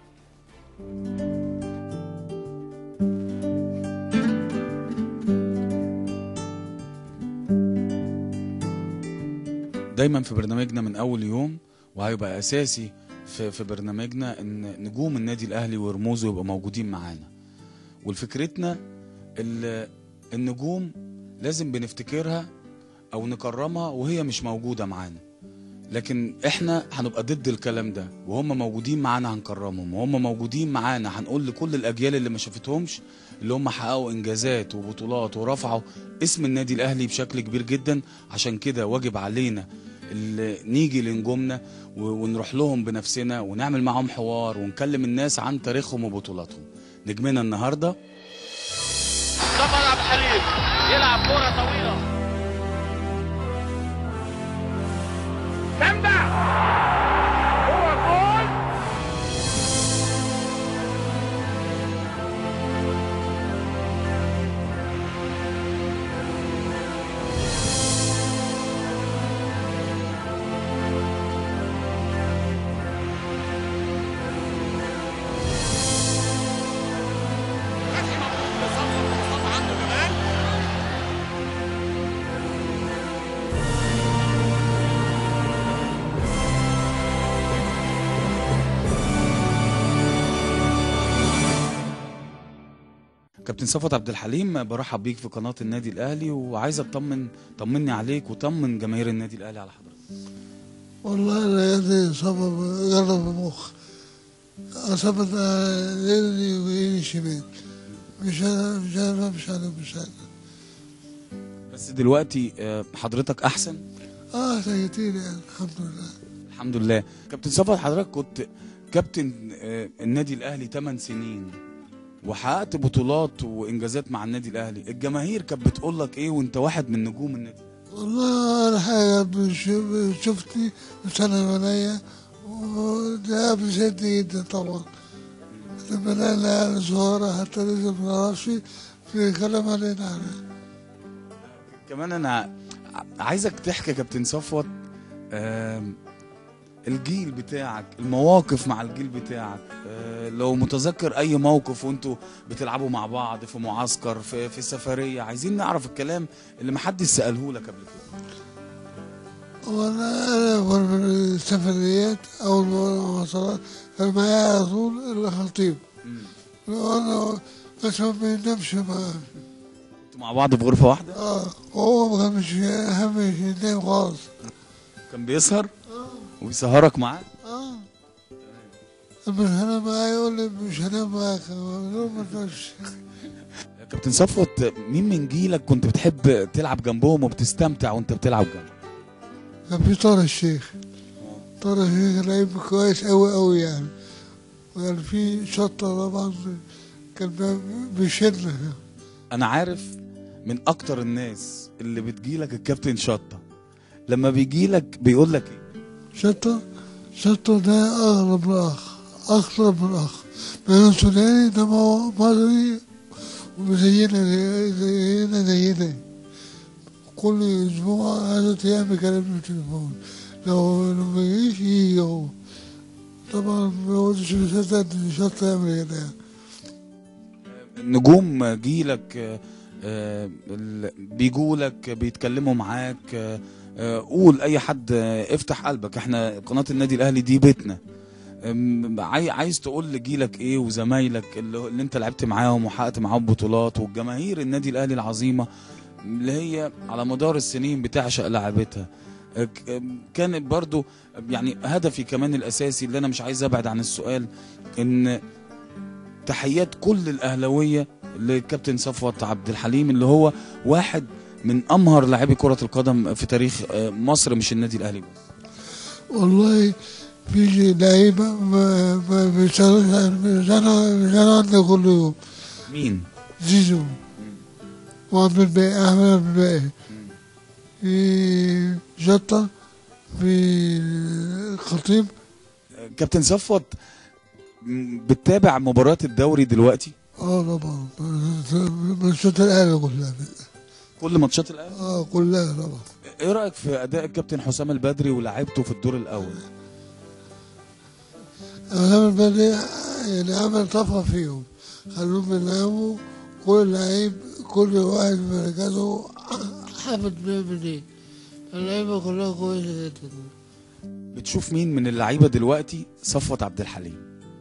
Speaker 1: دايما في برنامجنا من اول يوم وهيبقى اساسي في في برنامجنا ان نجوم النادي الاهلي ورموزه يبقوا موجودين معانا والفكرتنا ال- النجوم لازم بنفتكرها او نكرمها وهي مش موجوده معانا لكن احنا هنبقى ضد الكلام ده وهم موجودين معانا هنكرمهم وهم موجودين معانا هنقول لكل الاجيال اللي ما شافتهمش اللي هم حققوا انجازات وبطولات ورفعوا اسم النادي الاهلي بشكل كبير جدا عشان كده واجب علينا اللي نيجي لنجومنا و- ونروح لهم بنفسنا ونعمل معاهم حوار ونكلم الناس عن تاريخهم وبطولاتهم نجمنا النهارده
Speaker 3: مصطفى عبد الحليم يلعب كرة طويلة جامدة هو جول فتحي مبروك لصالح مصطفى عنده كمان
Speaker 1: كابتن صفوت عبد الحليم برحب بيك في قناه النادي الاهلي وعايز اطمن طمني عليك وطمن جماهير النادي الاهلي على حضرتك
Speaker 4: والله انا يدي إصابة جرب المخ أصابت يدي وإيدي شمال مش أنا مش أنا مش أنا مش أنا
Speaker 1: بس دلوقتي آه، حضرتك احسن
Speaker 4: آه سيتين يعني الحمد لله
Speaker 1: الحمد لله كابتن صفوت حضرتك كنت كابتن آه، النادي الاهلي 8 سنين وحققت بطولات وانجازات مع النادي الاهلي الجماهير كانت بتقول لك ايه وانت واحد من نجوم النادي
Speaker 4: والله أنا حاجة بش- شفتني وسلم عليا وده بيسعدني جدا طبعا لما أنا أنا صغيرة حتى لسه ما نعرفش في كلام علينا عليه
Speaker 1: كمان انا ع- عايزك تحكي يا كابتن صفوت آم، الجيل بتاعك المواقف مع الجيل بتاعك آه، لو متذكر اي موقف وانتوا بتلعبوا مع بعض في معسكر في في سفريه عايزين نعرف الكلام اللي محدش ساله لك قبل كده
Speaker 4: وانا انا في السفريات او المواصلات كان معايا على طول الخطيب وانا بس ما بينامش معاه
Speaker 1: انتوا مع بعض في غرفه واحده
Speaker 4: اه هو ما كانش اهم ينام خالص
Speaker 1: كان بيسهر وبيسهرك معاه
Speaker 4: اه مش هنام معاه يقول لي مش هنام معاك أقول له ما تنامش
Speaker 1: يا كابتن صفوت مين من جيلك كنت بتحب تلعب جنبهم وبتستمتع وانت بتلعب جنبهم
Speaker 4: كان في طارق الشيخ طارق الشيخ لعيب كويس أوي أوي يعني وكان في شطة طبعا كان بيشيلنا
Speaker 1: انا عارف من اكتر الناس اللي بتجيلك الكابتن شطه لما بيجيلك بيقول لك ايه
Speaker 4: شطة شطة ده أغرب الأخ أكثر من أخ بين سوداني ده مو- مصري وزينا زينا زينا كل أسبوع ثلاث أيام بيكلمني في التليفون لو لو ما يجيش يجي هو طبعا ما كنتش مصدق إن شط يعمل كده يعني.
Speaker 1: نجوم جيلك آه، آه، ال- بيجولك بيتكلموا معاك آه، آه، قول اي حد آه، افتح قلبك احنا قناة النادي الاهلي دي بيتنا أم، عاي- عايز تقول لجيلك ايه وزمايلك اللي, اللي انت لعبت معاهم وحققت معاهم بطولات والجماهير النادي الاهلي العظيمه اللي هي على مدار السنين بتعشق لعبتها أه، ك- أم، كان برضو يعني هدفي كمان الاساسي اللي انا مش عايز ابعد عن السؤال ان تحيات كل الاهلاويه لكابتن صفوت عبد الحليم اللي هو واحد من امهر لاعبي كره القدم في تاريخ أه، مصر مش النادي الاهلي بس
Speaker 4: والله في لعيبة ما ما بيشتغلوش بيشتغلوا بيشتغلوا عندنا كل يوم
Speaker 1: مين
Speaker 4: زيزو وعبد الباقي أحمد عبد الباقي في جطة في خطيب
Speaker 1: كابتن صفوت م- بتتابع مباريات الدوري دلوقتي
Speaker 4: اه طبعا ماتشات الأهلي كلها
Speaker 1: كل ماتشات الاهلي
Speaker 4: اه كلها طبعا
Speaker 1: ايه رايك في اداء الكابتن حسام البدري ولاعيبته في الدور الاول
Speaker 4: أمام البدري يعني عمل طفرة فيهم خلوهم يلعبوا كل لعيب كل واحد في مركزه حافظ بيعمل ايه اللعيبة كلها كويسة جدا
Speaker 1: بتشوف مين من اللعيبه دلوقتي صفوت عبد الحليم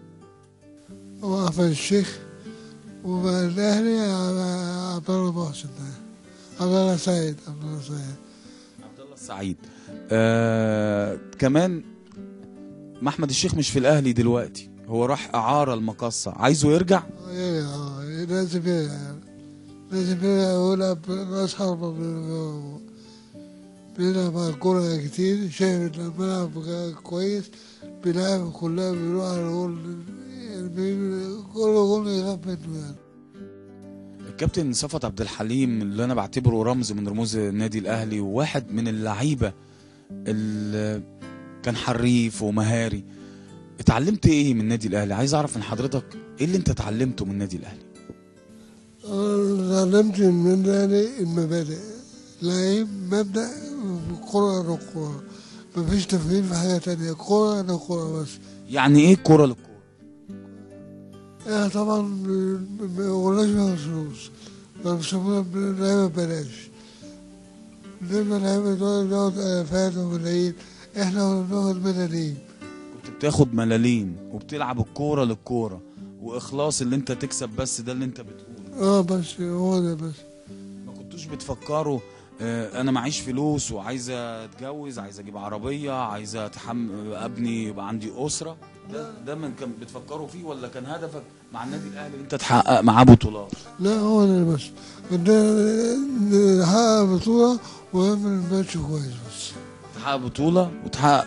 Speaker 4: وأحمد الشيخ وبقى الأهلي عبد الله محسن عبد الله سعيد عبد الله سعيد
Speaker 1: عبد الله السعيد آه كمان ما احمد الشيخ مش في الاهلي دلوقتي هو راح اعاره المقصه عايزه يرجع
Speaker 4: إيه، آه، لازم يلعب لازم يلعب ويلعب راس حربة بال- بيلعب على الكورة كتير شايف إن الملعب كويس بيلعب كلها بيروح على الجول يعني بي- كل جول يخاف منه يعني
Speaker 1: الكابتن صفوت عبد الحليم اللي انا بعتبره رمز من رموز النادي الاهلي وواحد من اللعيبه اللي كان حريف ومهاري اتعلمت ايه من النادي الاهلي عايز اعرف من حضرتك ايه اللي انت اتعلمته من النادي الاهلي
Speaker 4: أنا اتعلمت من النادي المبادئ لعيب مبدأ في الكورة أنا الكورة مفيش تفكير في حاجة تانية كورة أنا كورة بس
Speaker 1: يعني ايه الكوره للكوره
Speaker 4: احنا طبعا ما قلناش فيها فلوس ما بيسمونا لعيبة ببلاش بالنسبة للعيبة دول بياخد آلافات وملايين احنا بناخد ملايين
Speaker 1: كنت بتاخد ملاليم وبتلعب الكوره للكوره واخلاص اللي انت تكسب بس ده اللي انت بتقوله
Speaker 4: اه بس هو ده بس
Speaker 1: ما كنتوش بتفكروا آه، انا معيش فلوس وعايز اتجوز عايز اجيب عربيه عايز اتحم ابني يبقى عندي اسره ده ده من كان بتفكروا فيه ولا كان هدفك مع النادي الاهلي ان انت تحقق معاه بطولات
Speaker 4: لا هو ده بس بدنا نحقق بطولة ونعمل الماتش كويس بس
Speaker 1: تحقق بطوله وتحقق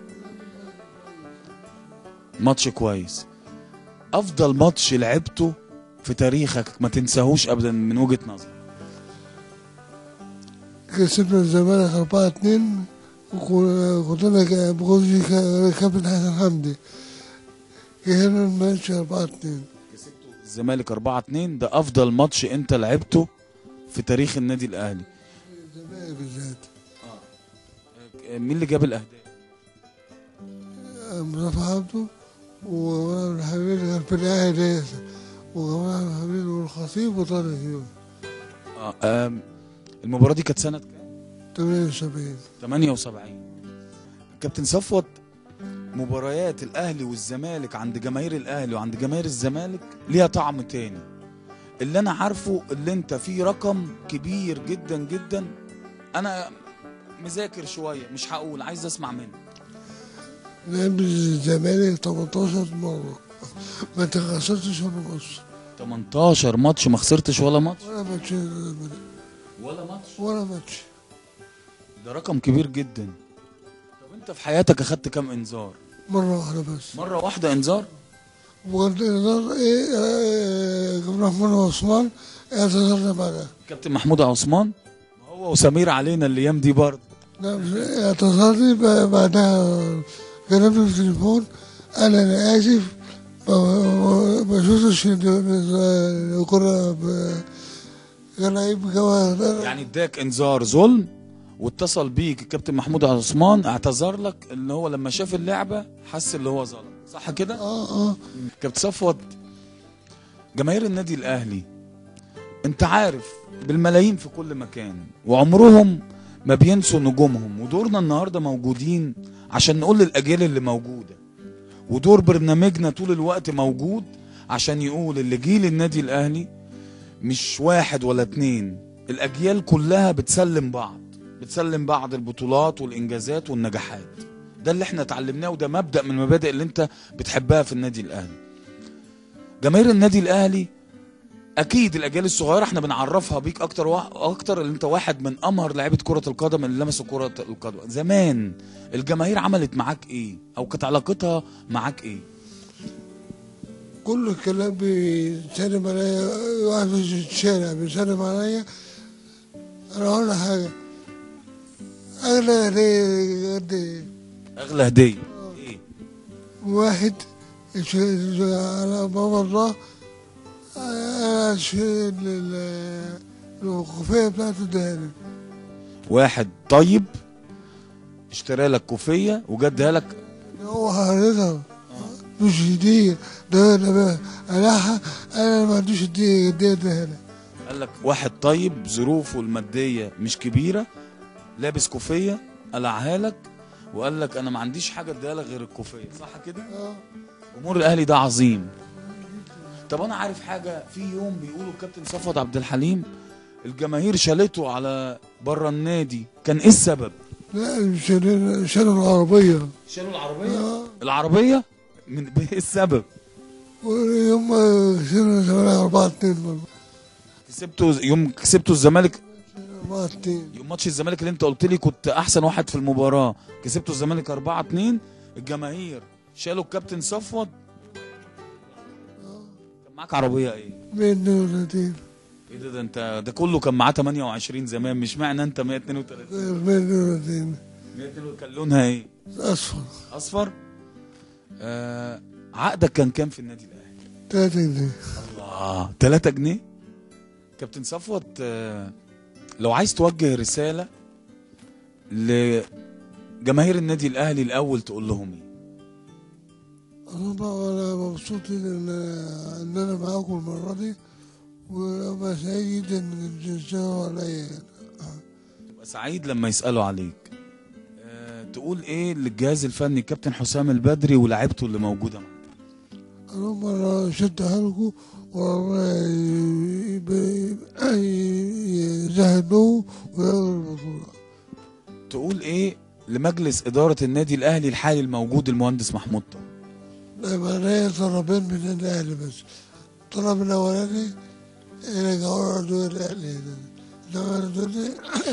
Speaker 1: ماتش كويس افضل ماتش لعبته في تاريخك ما تنساهوش ابدا من وجهه نظرك
Speaker 4: كسبنا الزمالك 4 2 وكنا بغوزي كابتن حسن حمدي كسبنا الماتش 4 2
Speaker 1: كسبتوا الزمالك 4 2 ده افضل ماتش انت لعبته في تاريخ النادي الاهلي
Speaker 4: الزمالك بالذات
Speaker 1: آه، مين اللي جاب الاهداف
Speaker 4: مصطفى عبده وجمال الحبيب كان في الاهلي ياسر وجمال الحبيب والخطيب وطارق يوم
Speaker 1: آه، آم، المباراه دي كانت سنه كام
Speaker 4: 78
Speaker 1: 78 كابتن صفوت مباريات الاهلي والزمالك عند جماهير الاهلي وعند جماهير الزمالك ليها طعم تاني اللي انا عارفه اللي انت فيه رقم كبير جدا جدا انا مذاكر شويه مش هقول عايز اسمع منك
Speaker 4: لعب الزمالك 18 مرة ما تخسرتش ولا ماتش
Speaker 1: 18 ماتش ما خسرتش ولا ماتش
Speaker 4: ولا ماتش
Speaker 1: ولا ماتش
Speaker 4: ولا ماتش
Speaker 1: ده رقم كبير جدا طب انت في حياتك اخدت كام انذار
Speaker 4: مرة واحدة بس
Speaker 1: مره واحده انذار
Speaker 4: وقلت إنذار إيه آه، جبنا محمود عثمان اعتذرنا بعدها
Speaker 1: كابتن محمود عثمان هو وسمير علينا الايام دي برضه
Speaker 4: لا مش اعتذرني ب- بعدها كلمني في التليفون قال انا اسف ما ما شفتش إن الكرة ب- كان لعيب كمان
Speaker 1: يعني اداك انذار ظلم واتصل بيك الكابتن محمود عثمان اعتذر لك ان هو لما شاف اللعبه حس ان هو ظلم صح كده
Speaker 4: اه اه
Speaker 1: كابتن صفوت جماهير النادي الاهلي انت عارف بالملايين في كل مكان وعمرهم ما بينسوا نجومهم ودورنا النهارده موجودين عشان نقول للاجيال اللي موجوده ودور برنامجنا طول الوقت موجود عشان يقول اللي جيل النادي الاهلي مش واحد ولا اتنين الاجيال كلها بتسلم بعض بتسلم بعض البطولات والانجازات والنجاحات ده اللي احنا اتعلمناه وده مبدأ من المبادئ اللي انت بتحبها في النادي الاهلي جماهير النادي الاهلي اكيد الاجيال الصغيره احنا بنعرفها بيك اكتر وا... اكتر اللي انت واحد من امهر لعيبه كره القدم اللي لمسوا كره القدم زمان الجماهير عملت معاك ايه او كانت علاقتها معاك ايه
Speaker 4: كل الكلام بيسلم عليا واحد في الشارع بيسلم عليا انا اقول لك حاجه اغلى هديه قد ايه
Speaker 1: اغلى هديه ايه
Speaker 4: واحد يش- يش- على باب الله انا اشيل ال- الخوفيه بتاعته اداها
Speaker 1: واحد طيب اشترى لك كوفيه وجدها لك
Speaker 4: هو حضرتك مش هديه ده انا بقى انا انا ما عندوش هديه هديه اداها لك
Speaker 1: قال لك واحد طيب ظروفه الماديه مش كبيره لابس كوفيه قلعها لك وقال لك انا ما عنديش حاجه اديها لك غير الكوفيه صح كده
Speaker 4: اه
Speaker 1: جمهور الاهلي ده عظيم طب انا عارف حاجه في يوم بيقولوا الكابتن صفوت عبد الحليم الجماهير شالته على بره النادي كان ايه السبب
Speaker 4: لا شالوا شالوا العربيه
Speaker 1: شالوا العربيه
Speaker 4: اه
Speaker 1: العربيه من ايه السبب
Speaker 4: ويوم ما كسبنا الزمالك 4 2 برضه
Speaker 1: كسبتوا يوم كسبتوا الزمالك
Speaker 4: 4 2
Speaker 1: يوم ماتش الزمالك اللي انت قلت لي كنت احسن واحد في المباراه كسبتوا الزمالك 4 2 الجماهير شالوا الكابتن صفوت كان معاك عربيه ايه
Speaker 4: 132
Speaker 1: ايه ده, ده انت ده كله كان معاه 28 زمان مش معنى انت 132
Speaker 4: 132
Speaker 1: 132 كان لونها ايه
Speaker 4: اصفر
Speaker 1: اصفر آه عقدك كان كام في النادي الاهلي
Speaker 4: 3 جنيه
Speaker 1: الله 3 جنيه كابتن صفوت آه لو عايز توجه رساله لجماهير النادي الاهلي الاول تقول لهم ايه
Speaker 4: انا بقى انا مبسوط ان ان انا معاكم المره دي وابقى سعيد جدا ان تشتغلوا عليا
Speaker 1: تبقى سعيد لما يسالوا عليك آه تقول ايه للجهاز الفني الكابتن حسام البدري ولاعيبته اللي موجوده معاك
Speaker 4: انا مرة شد حالكم وربنا يب- يسهلوا وياخدوا البطولة
Speaker 1: تقول ايه لمجلس اداره النادي الاهلي الحالي الموجود المهندس محمود طه
Speaker 4: يبقى ليا طلبين من الاهلي بس الطلب الاولاني يرجعوا يقعدوا الاهلي انما الدنيا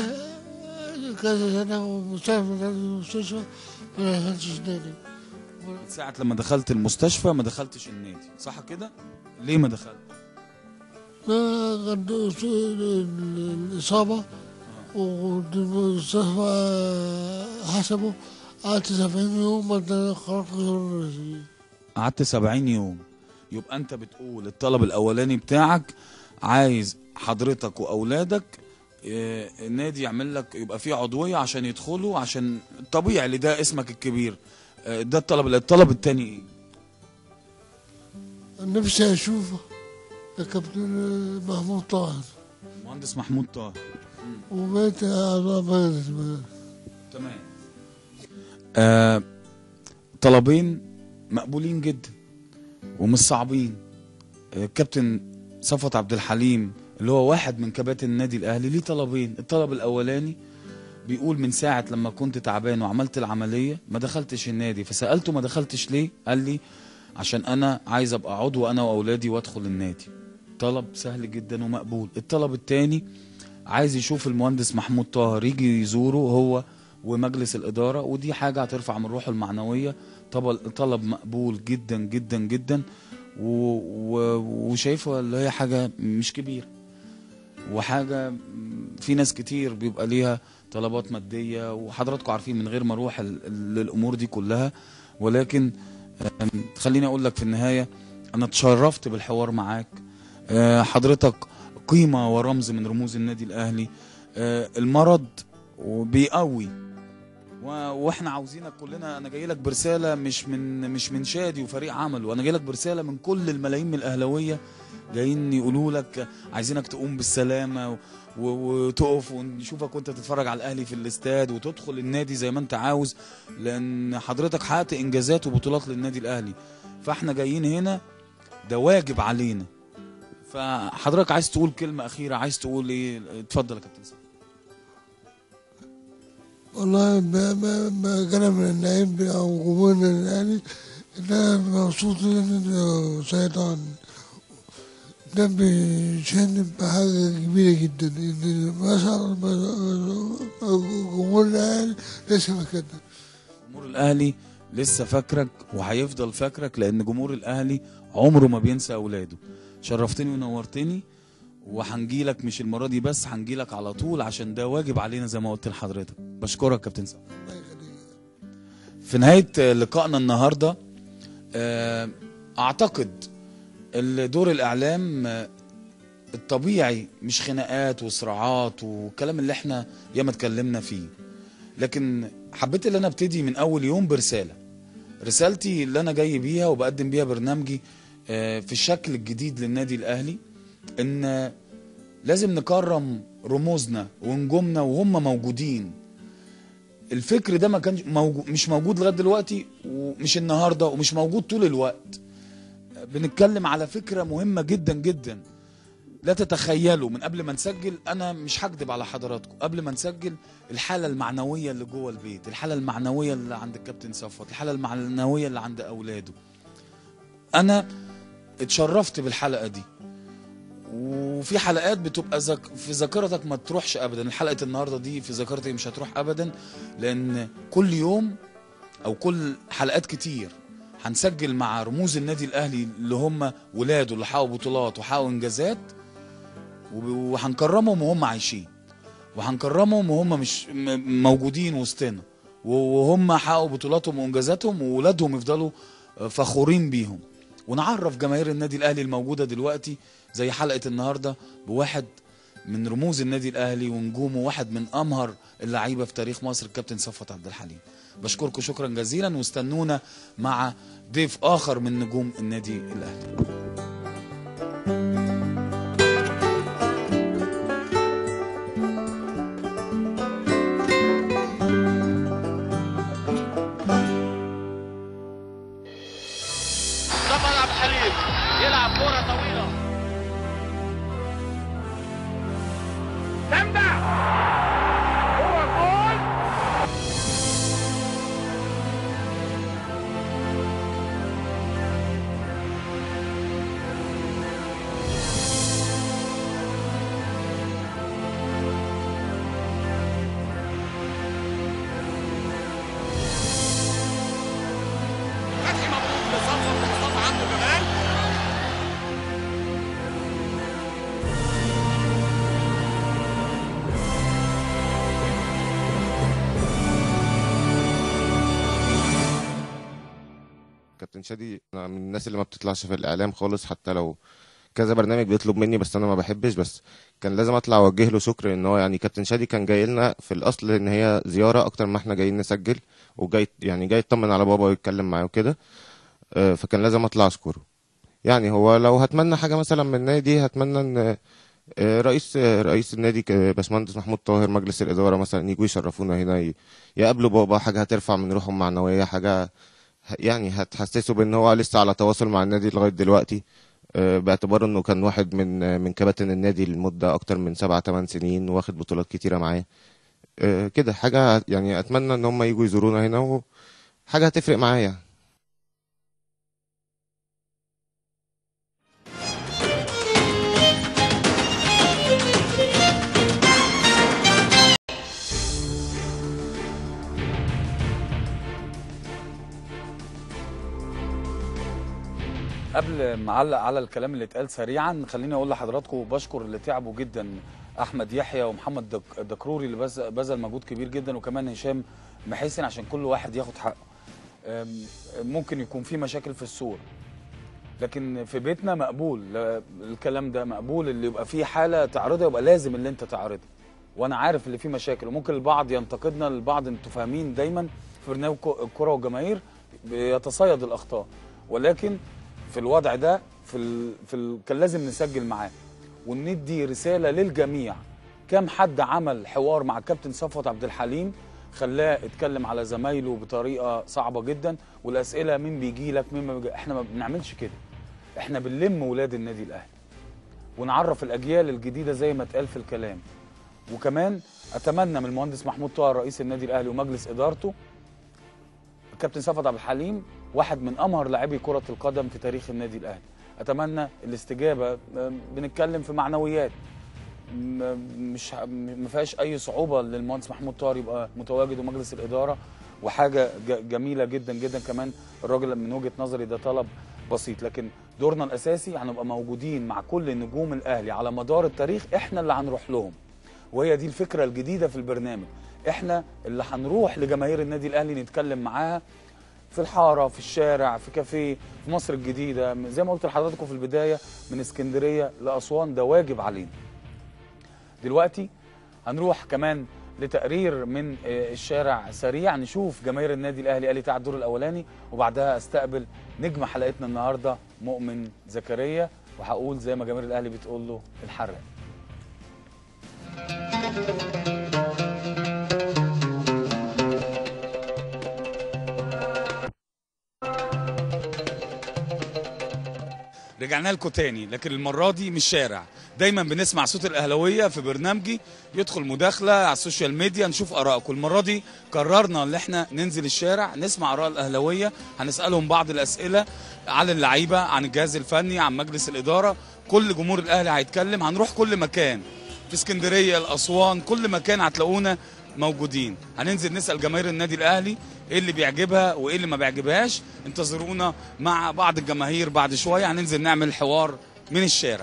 Speaker 4: كذا سنة مستشفى المستشفى ما دخلتش نادي
Speaker 1: من ساعه لما دخلت المستشفى ما دخلتش النادي صح كده ليه ما دخلت
Speaker 4: لا قد الإصابة والمستشفى حسبه قعدت سبعين يوم ما خرجت غير
Speaker 1: قعدت 70 يوم يبقى انت بتقول الطلب الاولاني بتاعك عايز حضرتك واولادك آه، النادي يعمل لك يبقى فيه عضويه عشان يدخلوا عشان طبيعي اللي ده اسمك الكبير آه، ده الطلب الطلب التاني ايه
Speaker 4: نفسي أشوفه الكابتن محمود طاهر
Speaker 1: مهندس محمود طه
Speaker 4: وبقيت أعضاء مجلس
Speaker 1: تمام آه طلبين مقبولين جدا ومش صعبين آه كابتن صفوت عبد الحليم اللي هو واحد من كباتن النادي الاهلي ليه طلبين الطلب الاولاني بيقول من ساعة لما كنت تعبان وعملت العملية ما دخلتش النادي فسألته ما دخلتش ليه قال لي عشان أنا عايز أبقى عضو أنا وأولادي وأدخل النادي طلب سهل جدا ومقبول الطلب التاني عايز يشوف المهندس محمود طاهر يجي يزوره هو ومجلس الإدارة ودي حاجة هترفع من روحه المعنوية طب طلب مقبول جدا جدا جدا و... و... وشايفها اللي هي حاجة مش كبيرة وحاجة م- في ناس كتير بيبقى ليها طلبات مادية وحضراتكم عارفين من غير ما اروح ال- ال- للأمور دي كلها ولكن أم، خليني اقول لك في النهايه انا اتشرفت بالحوار معاك أه، حضرتك قيمه ورمز من رموز النادي الاهلي أه، المرض بيقوي و- واحنا عاوزينك كلنا انا جاي لك برساله مش من مش من شادي وفريق عمله انا جاي لك برساله من كل الملايين من الاهلاويه جايين يقولوا لك عايزينك تقوم بالسلامه و- و- وتقف ونشوفك وانت تتفرج على الاهلي في الاستاد وتدخل النادي زي ما انت عاوز لان حضرتك حققت انجازات وبطولات للنادي الاهلي فاحنا جايين هنا ده واجب علينا فحضرتك عايز تقول كلمه اخيره عايز تقول ايه اتفضل يا كابتن سامي.
Speaker 4: والله ما ما ما كان من النعيم او جمهورنا الاهلي ان انا مبسوط ان سيطان ده بيشهدني بحاجة كبيرة جدا إن ما شاء الله جمهور الأهلي لسه فاكرنا
Speaker 1: جمهور الاهلي لسه فاكرك وهيفضل فاكرك لان جمهور الاهلي عمره ما بينسى اولاده شرفتني ونورتني وهنجيلك مش المره دي بس هنجيلك على طول عشان ده واجب علينا زي ما قلت لحضرتك بشكرك كابتن سامي
Speaker 4: الله يخليك
Speaker 1: في نهايه لقائنا النهارده آه، اعتقد ال- دور الاعلام آه، الطبيعي مش خناقات وصراعات والكلام اللي احنا ياما اتكلمنا فيه لكن حبيت ان انا ابتدي من اول يوم برساله رسالتي اللي انا جاي بيها وبقدم بيها برنامجي آه، في الشكل الجديد للنادي الاهلي ان لازم نكرم رموزنا ونجومنا وهم موجودين الفكر ده ما كانش موجود مش موجود لغايه دلوقتي ومش النهارده ومش موجود طول الوقت بنتكلم على فكره مهمه جدا جدا لا تتخيلوا من قبل ما نسجل انا مش هكدب على حضراتكم قبل ما نسجل الحاله المعنويه اللي جوه البيت الحاله المعنويه اللي عند الكابتن صفوت الحاله المعنويه اللي عند اولاده انا اتشرفت بالحلقه دي وفي حلقات بتبقى زك... في ذاكرتك ما تروحش ابدا حلقه النهارده دي في ذاكرتي مش هتروح ابدا لان كل يوم او كل حلقات كتير هنسجل مع رموز النادي الاهلي اللي هم ولاده اللي حققوا بطولات وحققوا انجازات وب- وهنكرمهم وهم عايشين وهنكرمهم وهم مش م- موجودين وسطنا وهم حققوا بطولاتهم وانجازاتهم وولادهم يفضلوا فخورين بيهم ونعرف جماهير النادي الاهلي الموجوده دلوقتي زي حلقه النهارده بواحد من رموز النادي الاهلي ونجومه واحد من امهر اللعيبه في تاريخ مصر الكابتن صفوت عبد الحليم بشكركم شكرا جزيلا واستنونا مع ضيف اخر من نجوم النادي الاهلي
Speaker 3: صفر عبد الحليم يلعب كرة طويلة تمدع هو جول فتحي مبروك لصفر مصطفى عبده جمال
Speaker 5: كابتن شادي انا من الناس اللي ما بتطلعش في الاعلام خالص حتى لو كذا برنامج بيطلب مني بس انا ما بحبش بس كان لازم اطلع اوجه له شكر ان هو يعني كابتن شادي كان جاي لنا في الاصل ان هي زياره اكتر ما احنا جايين نسجل وجاي يعني جاي يطمن على بابا ويتكلم معاه وكده آه، فكان لازم اطلع اشكره يعني هو لو هتمنى حاجه مثلا من النادي هتمنى ان آه، رئيس آه، رئيس النادي ك- باشمهندس محمود طاهر مجلس الاداره مثلا يجوا يشرفونا هنا ي- يقابلوا بابا حاجه هترفع من روحهم معنويه حاجه يعني هتحسسه بان هو لسه على تواصل مع النادي لغايه دلوقتي آه، باعتباره انه كان واحد من آه، من كباتن النادي لمده اكتر من سبعة ثمان سنين واخد بطولات كتيره معاه آه، كده حاجه يعني اتمنى ان هم يجوا يزورونا هنا وحاجه هتفرق معايا
Speaker 1: قبل ما اعلق على الكلام اللي اتقال سريعا خليني اقول لحضراتكم بشكر اللي تعبوا جدا احمد يحيى ومحمد دك- دكروري اللي بذ- بذل مجهود كبير جدا وكمان هشام محسن عشان كل واحد ياخد حقه أم، ممكن يكون في مشاكل في الصوره لكن في بيتنا مقبول لا، الكلام ده مقبول اللي يبقى فيه حاله تعرضها يبقى لازم اللي انت تعرضها وانا عارف اللي فيه مشاكل وممكن البعض ينتقدنا البعض انتوا فاهمين دايما في برنامج كو- الكره والجماهير بيتصيد الاخطاء ولكن في الوضع ده في ال... في ال... كان لازم نسجل معاه وندي رساله للجميع كم حد عمل حوار مع الكابتن صفوت عبد الحليم خلاه اتكلم على زمايله بطريقه صعبه جدا والاسئله مين بيجي لك مين ما بيجي احنا ما بنعملش كده احنا بنلم ولاد النادي الاهلي ونعرف الاجيال الجديده زي ما اتقال في الكلام وكمان اتمنى من المهندس محمود طاهر رئيس النادي الاهلي ومجلس ادارته الكابتن صفوت عبد الحليم واحد من امهر لاعبي كره القدم في تاريخ النادي الاهلي اتمنى الاستجابه م- بنتكلم في معنويات م- مش ه- ما فيهاش اي صعوبه للمهندس محمود طاهر يبقى متواجد ومجلس الاداره وحاجه ج- جميله جدا جدا كمان الراجل من وجهه نظري ده طلب بسيط لكن دورنا الاساسي هنبقى موجودين مع كل نجوم الاهلي على مدار التاريخ احنا اللي هنروح لهم وهي دي الفكره الجديده في البرنامج احنا اللي هنروح لجماهير النادي الاهلي نتكلم معاها في الحاره في الشارع في كافيه في مصر الجديده زي ما قلت لحضراتكم في البدايه من اسكندريه لاسوان ده واجب علينا دلوقتي هنروح كمان لتقرير من آه، الشارع سريع نشوف جماهير النادي الاهلي قالت على الدور الاولاني وبعدها استقبل نجم حلقتنا النهارده مؤمن زكريا وهقول زي ما جماهير الاهلي بتقول له الحراق رجعنا لكم تاني لكن المره دي مش شارع دايما بنسمع صوت الاهلاويه في برنامجي يدخل مداخله على السوشيال ميديا نشوف ارائكم المره دي قررنا ان احنا ننزل الشارع نسمع اراء الاهلاويه هنسالهم بعض الاسئله عن اللعيبه عن الجهاز الفني عن مجلس الاداره كل جمهور الاهلي هيتكلم هنروح كل مكان في اسكندريه الاسوان كل مكان هتلاقونا موجودين هننزل نسال جماهير النادي الاهلي ايه اللي بيعجبها وايه اللي ما بيعجبهاش انتظرونا مع بعض الجماهير بعد شويه هننزل نعمل حوار من الشارع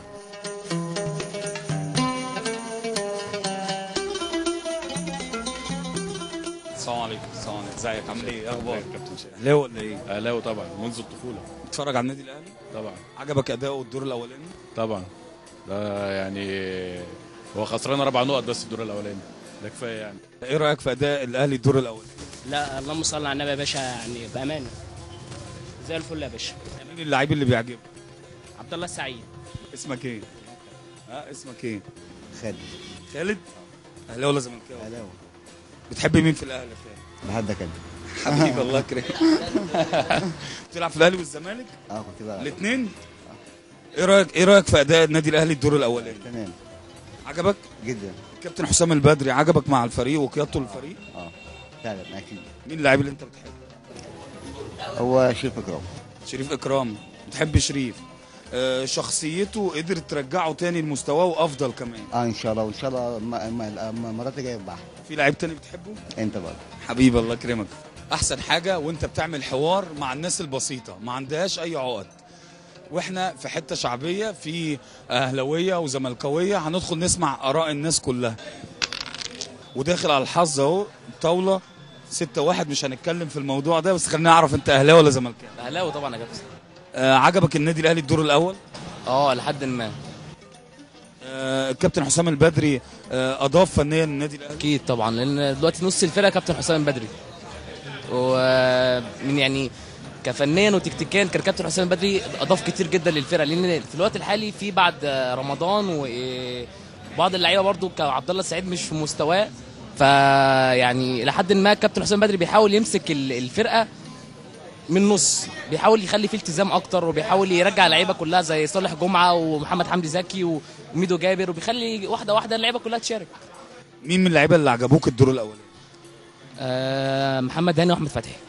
Speaker 1: السلام عليكم السلام عليكم ازيك عامل ايه اخبارك كابتن شاهين اهلاوي ولا ايه
Speaker 6: اهلاوي طبعا منذ الطفوله
Speaker 1: بتتفرج على النادي الاهلي
Speaker 6: طبعا
Speaker 1: عجبك اداؤه الدور الاولاني
Speaker 6: طبعا ده يعني هو خسران اربع نقط بس الدور الاولاني ده كفايه يعني
Speaker 1: ايه رايك في اداء الاهلي الدور الاولاني
Speaker 7: لا اللهم صل على النبي يا باشا يعني بامانه زي الفل يا باشا
Speaker 1: مين اللعيب اللي بيعجبك
Speaker 7: عبد الله السعيد
Speaker 1: اسمك ايه ها اسمك ايه
Speaker 8: خالد
Speaker 1: خالد اهلاوي ولا زملكاوي
Speaker 8: اهلاوي
Speaker 1: بتحب مين في الاهلي يا خالد
Speaker 8: بحبك انت
Speaker 1: حبيبي الله يكرمك بتلعب في الاهلي والزمالك
Speaker 8: اه كنت بقى
Speaker 1: الاثنين ايه رايك ايه رايك في اداء النادي الاهلي الدور الاولاني
Speaker 8: تمام
Speaker 1: عجبك
Speaker 8: جدا
Speaker 1: كابتن حسام البدري عجبك مع الفريق وقيادته للفريق
Speaker 8: اه فعلا اكيد
Speaker 1: مين اللاعب اللي انت بتحبه
Speaker 8: هو شريف اكرام
Speaker 1: شريف اكرام بتحب شريف آه شخصيته قدرت ترجعه تاني لمستواه وافضل كمان
Speaker 8: اه ان شاء الله وان شاء الله ما- ما- ما- المرات الجايه يبقى أحلى.
Speaker 1: في لعيب تاني بتحبه
Speaker 8: انت برضه
Speaker 1: حبيبي الله يكرمك احسن حاجه وانت بتعمل حوار مع الناس البسيطه ما عندهاش اي عقد واحنا في حته شعبيه في اهلاويه وزملكاويه هندخل نسمع اراء الناس كلها وداخل على الحظ اهو طاوله ستة واحد مش هنتكلم في الموضوع ده بس خلينا نعرف انت اهلاوي ولا زملكاوي
Speaker 7: اهلاوي طبعا يا كابتن
Speaker 1: آه عجبك النادي الاهلي الدور الاول
Speaker 7: اه لحد ما
Speaker 1: آه الكابتن حسام البدري آه اضاف فنيا للنادي الاهلي
Speaker 7: اكيد طبعا لان دلوقتي نص الفرقه كابتن حسام بدري ومن يعني كفنيا وتكتيكيا كان كابتن حسام بدري اضاف كتير جدا للفرقه لان في الوقت الحالي في بعد رمضان وبعض اللعيبه برضو كعبد الله السعيد مش في مستواه فيعني لحد ما كابتن حسام بدري بيحاول يمسك ال- الفرقه من نص بيحاول يخلي فيه التزام اكتر وبيحاول يرجع اللعيبه كلها زي صالح جمعه ومحمد حمدي زكي وميدو جابر وبيخلي واحده واحده اللعيبه كلها تشارك
Speaker 1: مين من اللعيبه اللي عجبوك الدور الاول
Speaker 7: آه محمد هاني واحمد فتحي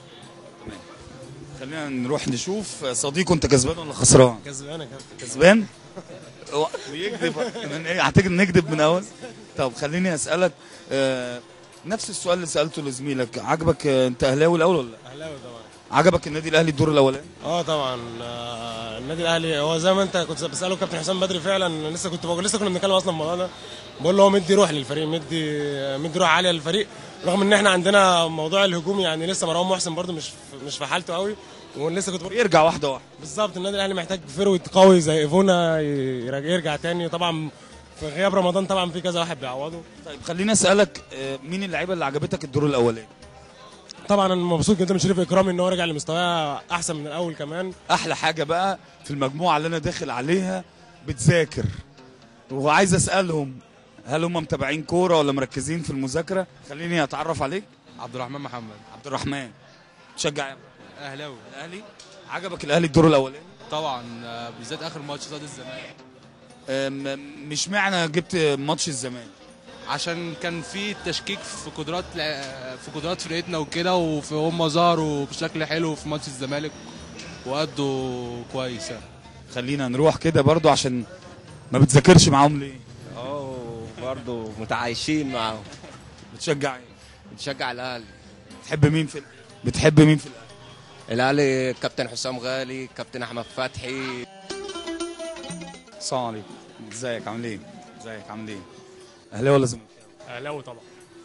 Speaker 1: خلينا نروح نشوف صديقه انت كسبان ولا خسران
Speaker 9: كسبان يا كابتن
Speaker 1: كسبان هو بيكذب من ايه هتيجي نكذب من اول طب خليني اسالك آه نفس السؤال اللي سالته لزميلك عجبك آه، انت اهلاوي الاول ولا لا
Speaker 9: اهلاوي طبعا عجبك النادي الاهلي الدور الاولاني
Speaker 10: اه طبعا آه، النادي الاهلي هو زي ما انت كنت بساله كابتن حسام بدري فعلا لسه كنت بقول لسه كنا بنتكلم اصلا في الموضوع ده بقول له هو مدي روح للفريق مدي مدي روح عاليه للفريق رغم ان احنا عندنا موضوع الهجوم يعني لسه مروان محسن برده مش في- مش في حالته قوي ولسه كنت بقول
Speaker 9: يرجع واحده واحده
Speaker 10: بالظبط النادي الاهلي محتاج فروت قوي زي ايفونا يرجع, يرجع تاني طبعا في غياب رمضان طبعا في كذا واحد بيعوضه
Speaker 9: طيب خليني اسالك آه، مين اللعيبه اللي عجبتك الدور الاولاني
Speaker 10: طبعا انا مبسوط جدا من شريف اكرامي ان هو رجع لمستواه احسن من الاول كمان
Speaker 9: احلى حاجه بقى في المجموعه اللي انا داخل عليها بتذاكر وعايز اسالهم هل هم متابعين كوره ولا مركزين في المذاكره خليني اتعرف عليك
Speaker 11: عبد الرحمن محمد
Speaker 9: عبد الرحمن تشجع إيه؟
Speaker 11: اهلاوي
Speaker 9: الاهلي عجبك الاهلي الدور الاولاني
Speaker 11: طبعا آه، بالذات اخر ماتش قصاد الزمالك
Speaker 9: أم- مش معنى جبت ماتش الزمالك
Speaker 11: عشان كان في تشكيك في قدرات لع- في قدرات فرقتنا وكده وفي هم ظهروا بشكل حلو في ماتش الزمالك وادوا كويس يعني
Speaker 9: خلينا نروح كده برضو عشان ما بتذاكرش معاهم ليه
Speaker 12: اه برضه متعايشين معاهم
Speaker 9: بتشجع ايه
Speaker 12: بتشجع الاهلي
Speaker 9: بتحب مين في بتحب مين في الاهلي
Speaker 12: الاهلي كابتن حسام غالي كابتن احمد فتحي
Speaker 9: السلام عليكم ازيك عامل ايه ازيك عامل ايه اهلاوي ولا زملكاوي
Speaker 13: اهلاوي طبعا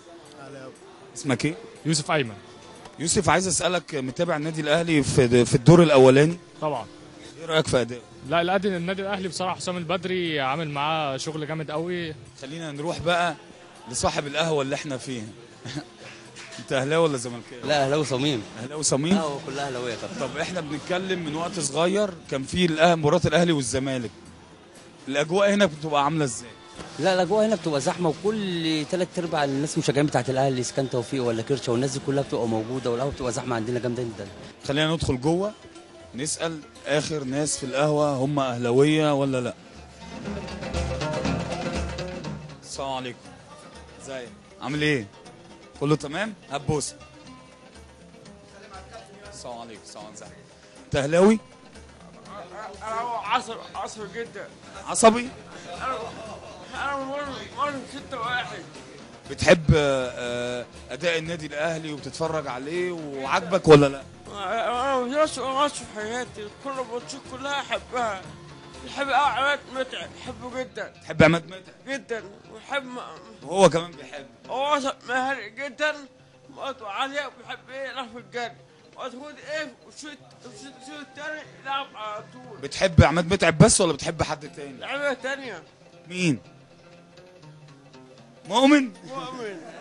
Speaker 9: اسمك ايه
Speaker 13: يوسف ايمن
Speaker 9: يوسف عايز اسالك متابع النادي الاهلي في في الدور الاولاني
Speaker 13: طبعا
Speaker 9: ايه رايك في اداؤه
Speaker 13: لا الأدي- النادي الاهلي بصراحه حسام البدري عامل معاه شغل جامد قوي
Speaker 9: خلينا نروح بقى لصاحب القهوه اللي احنا فيها انت اهلاوي ولا زملكاوي
Speaker 14: لا اهلاوي صميم
Speaker 9: اهلاوي صميم
Speaker 14: اه كلها اهلاويه طبعا
Speaker 9: طب احنا بنتكلم من وقت صغير كان في الأه- مباراه الاهلي والزمالك الاجواء هنا بتبقى عامله ازاي
Speaker 14: لا الاجواء هنا بتبقى زحمه وكل ثلاث ارباع الناس المشجعين بتاعت الاهلي اذا كان توفيق ولا كرشه والناس دي كلها بتبقى موجوده والقهوه بتبقى زحمه عندنا جامده جدا
Speaker 9: خلينا ندخل جوه نسال اخر ناس في القهوه هم اهلاويه ولا لا السلام عليكم ازيك عامل ايه كله تمام هات بوسه السلام عليكم السلام عليكم ازيك انت اهلاوي
Speaker 15: عصر عصر جدا
Speaker 9: عصبي
Speaker 15: انا انا من من ستة واحد
Speaker 9: بتحب آه، آه، اداء النادي الاهلي وبتتفرج عليه وعاجبك ولا لا
Speaker 15: انا ناس ناس في حياتي كل الماتشات كلها احبها بحب عماد متعب بحبه جدا
Speaker 9: تحب عماد متعب
Speaker 15: جدا وبحب
Speaker 9: وهو كمان بيحب
Speaker 15: هو وسط مهاري جدا مقاطع عالية وبيحب ايه يلعب في الجري وتاخد ايه وشوت وشوت شوت تاني يلعب على طول
Speaker 9: بتحب عماد متعب بس ولا بتحب حد تاني
Speaker 15: لعبة تانية
Speaker 9: مين مؤمن
Speaker 15: مؤمن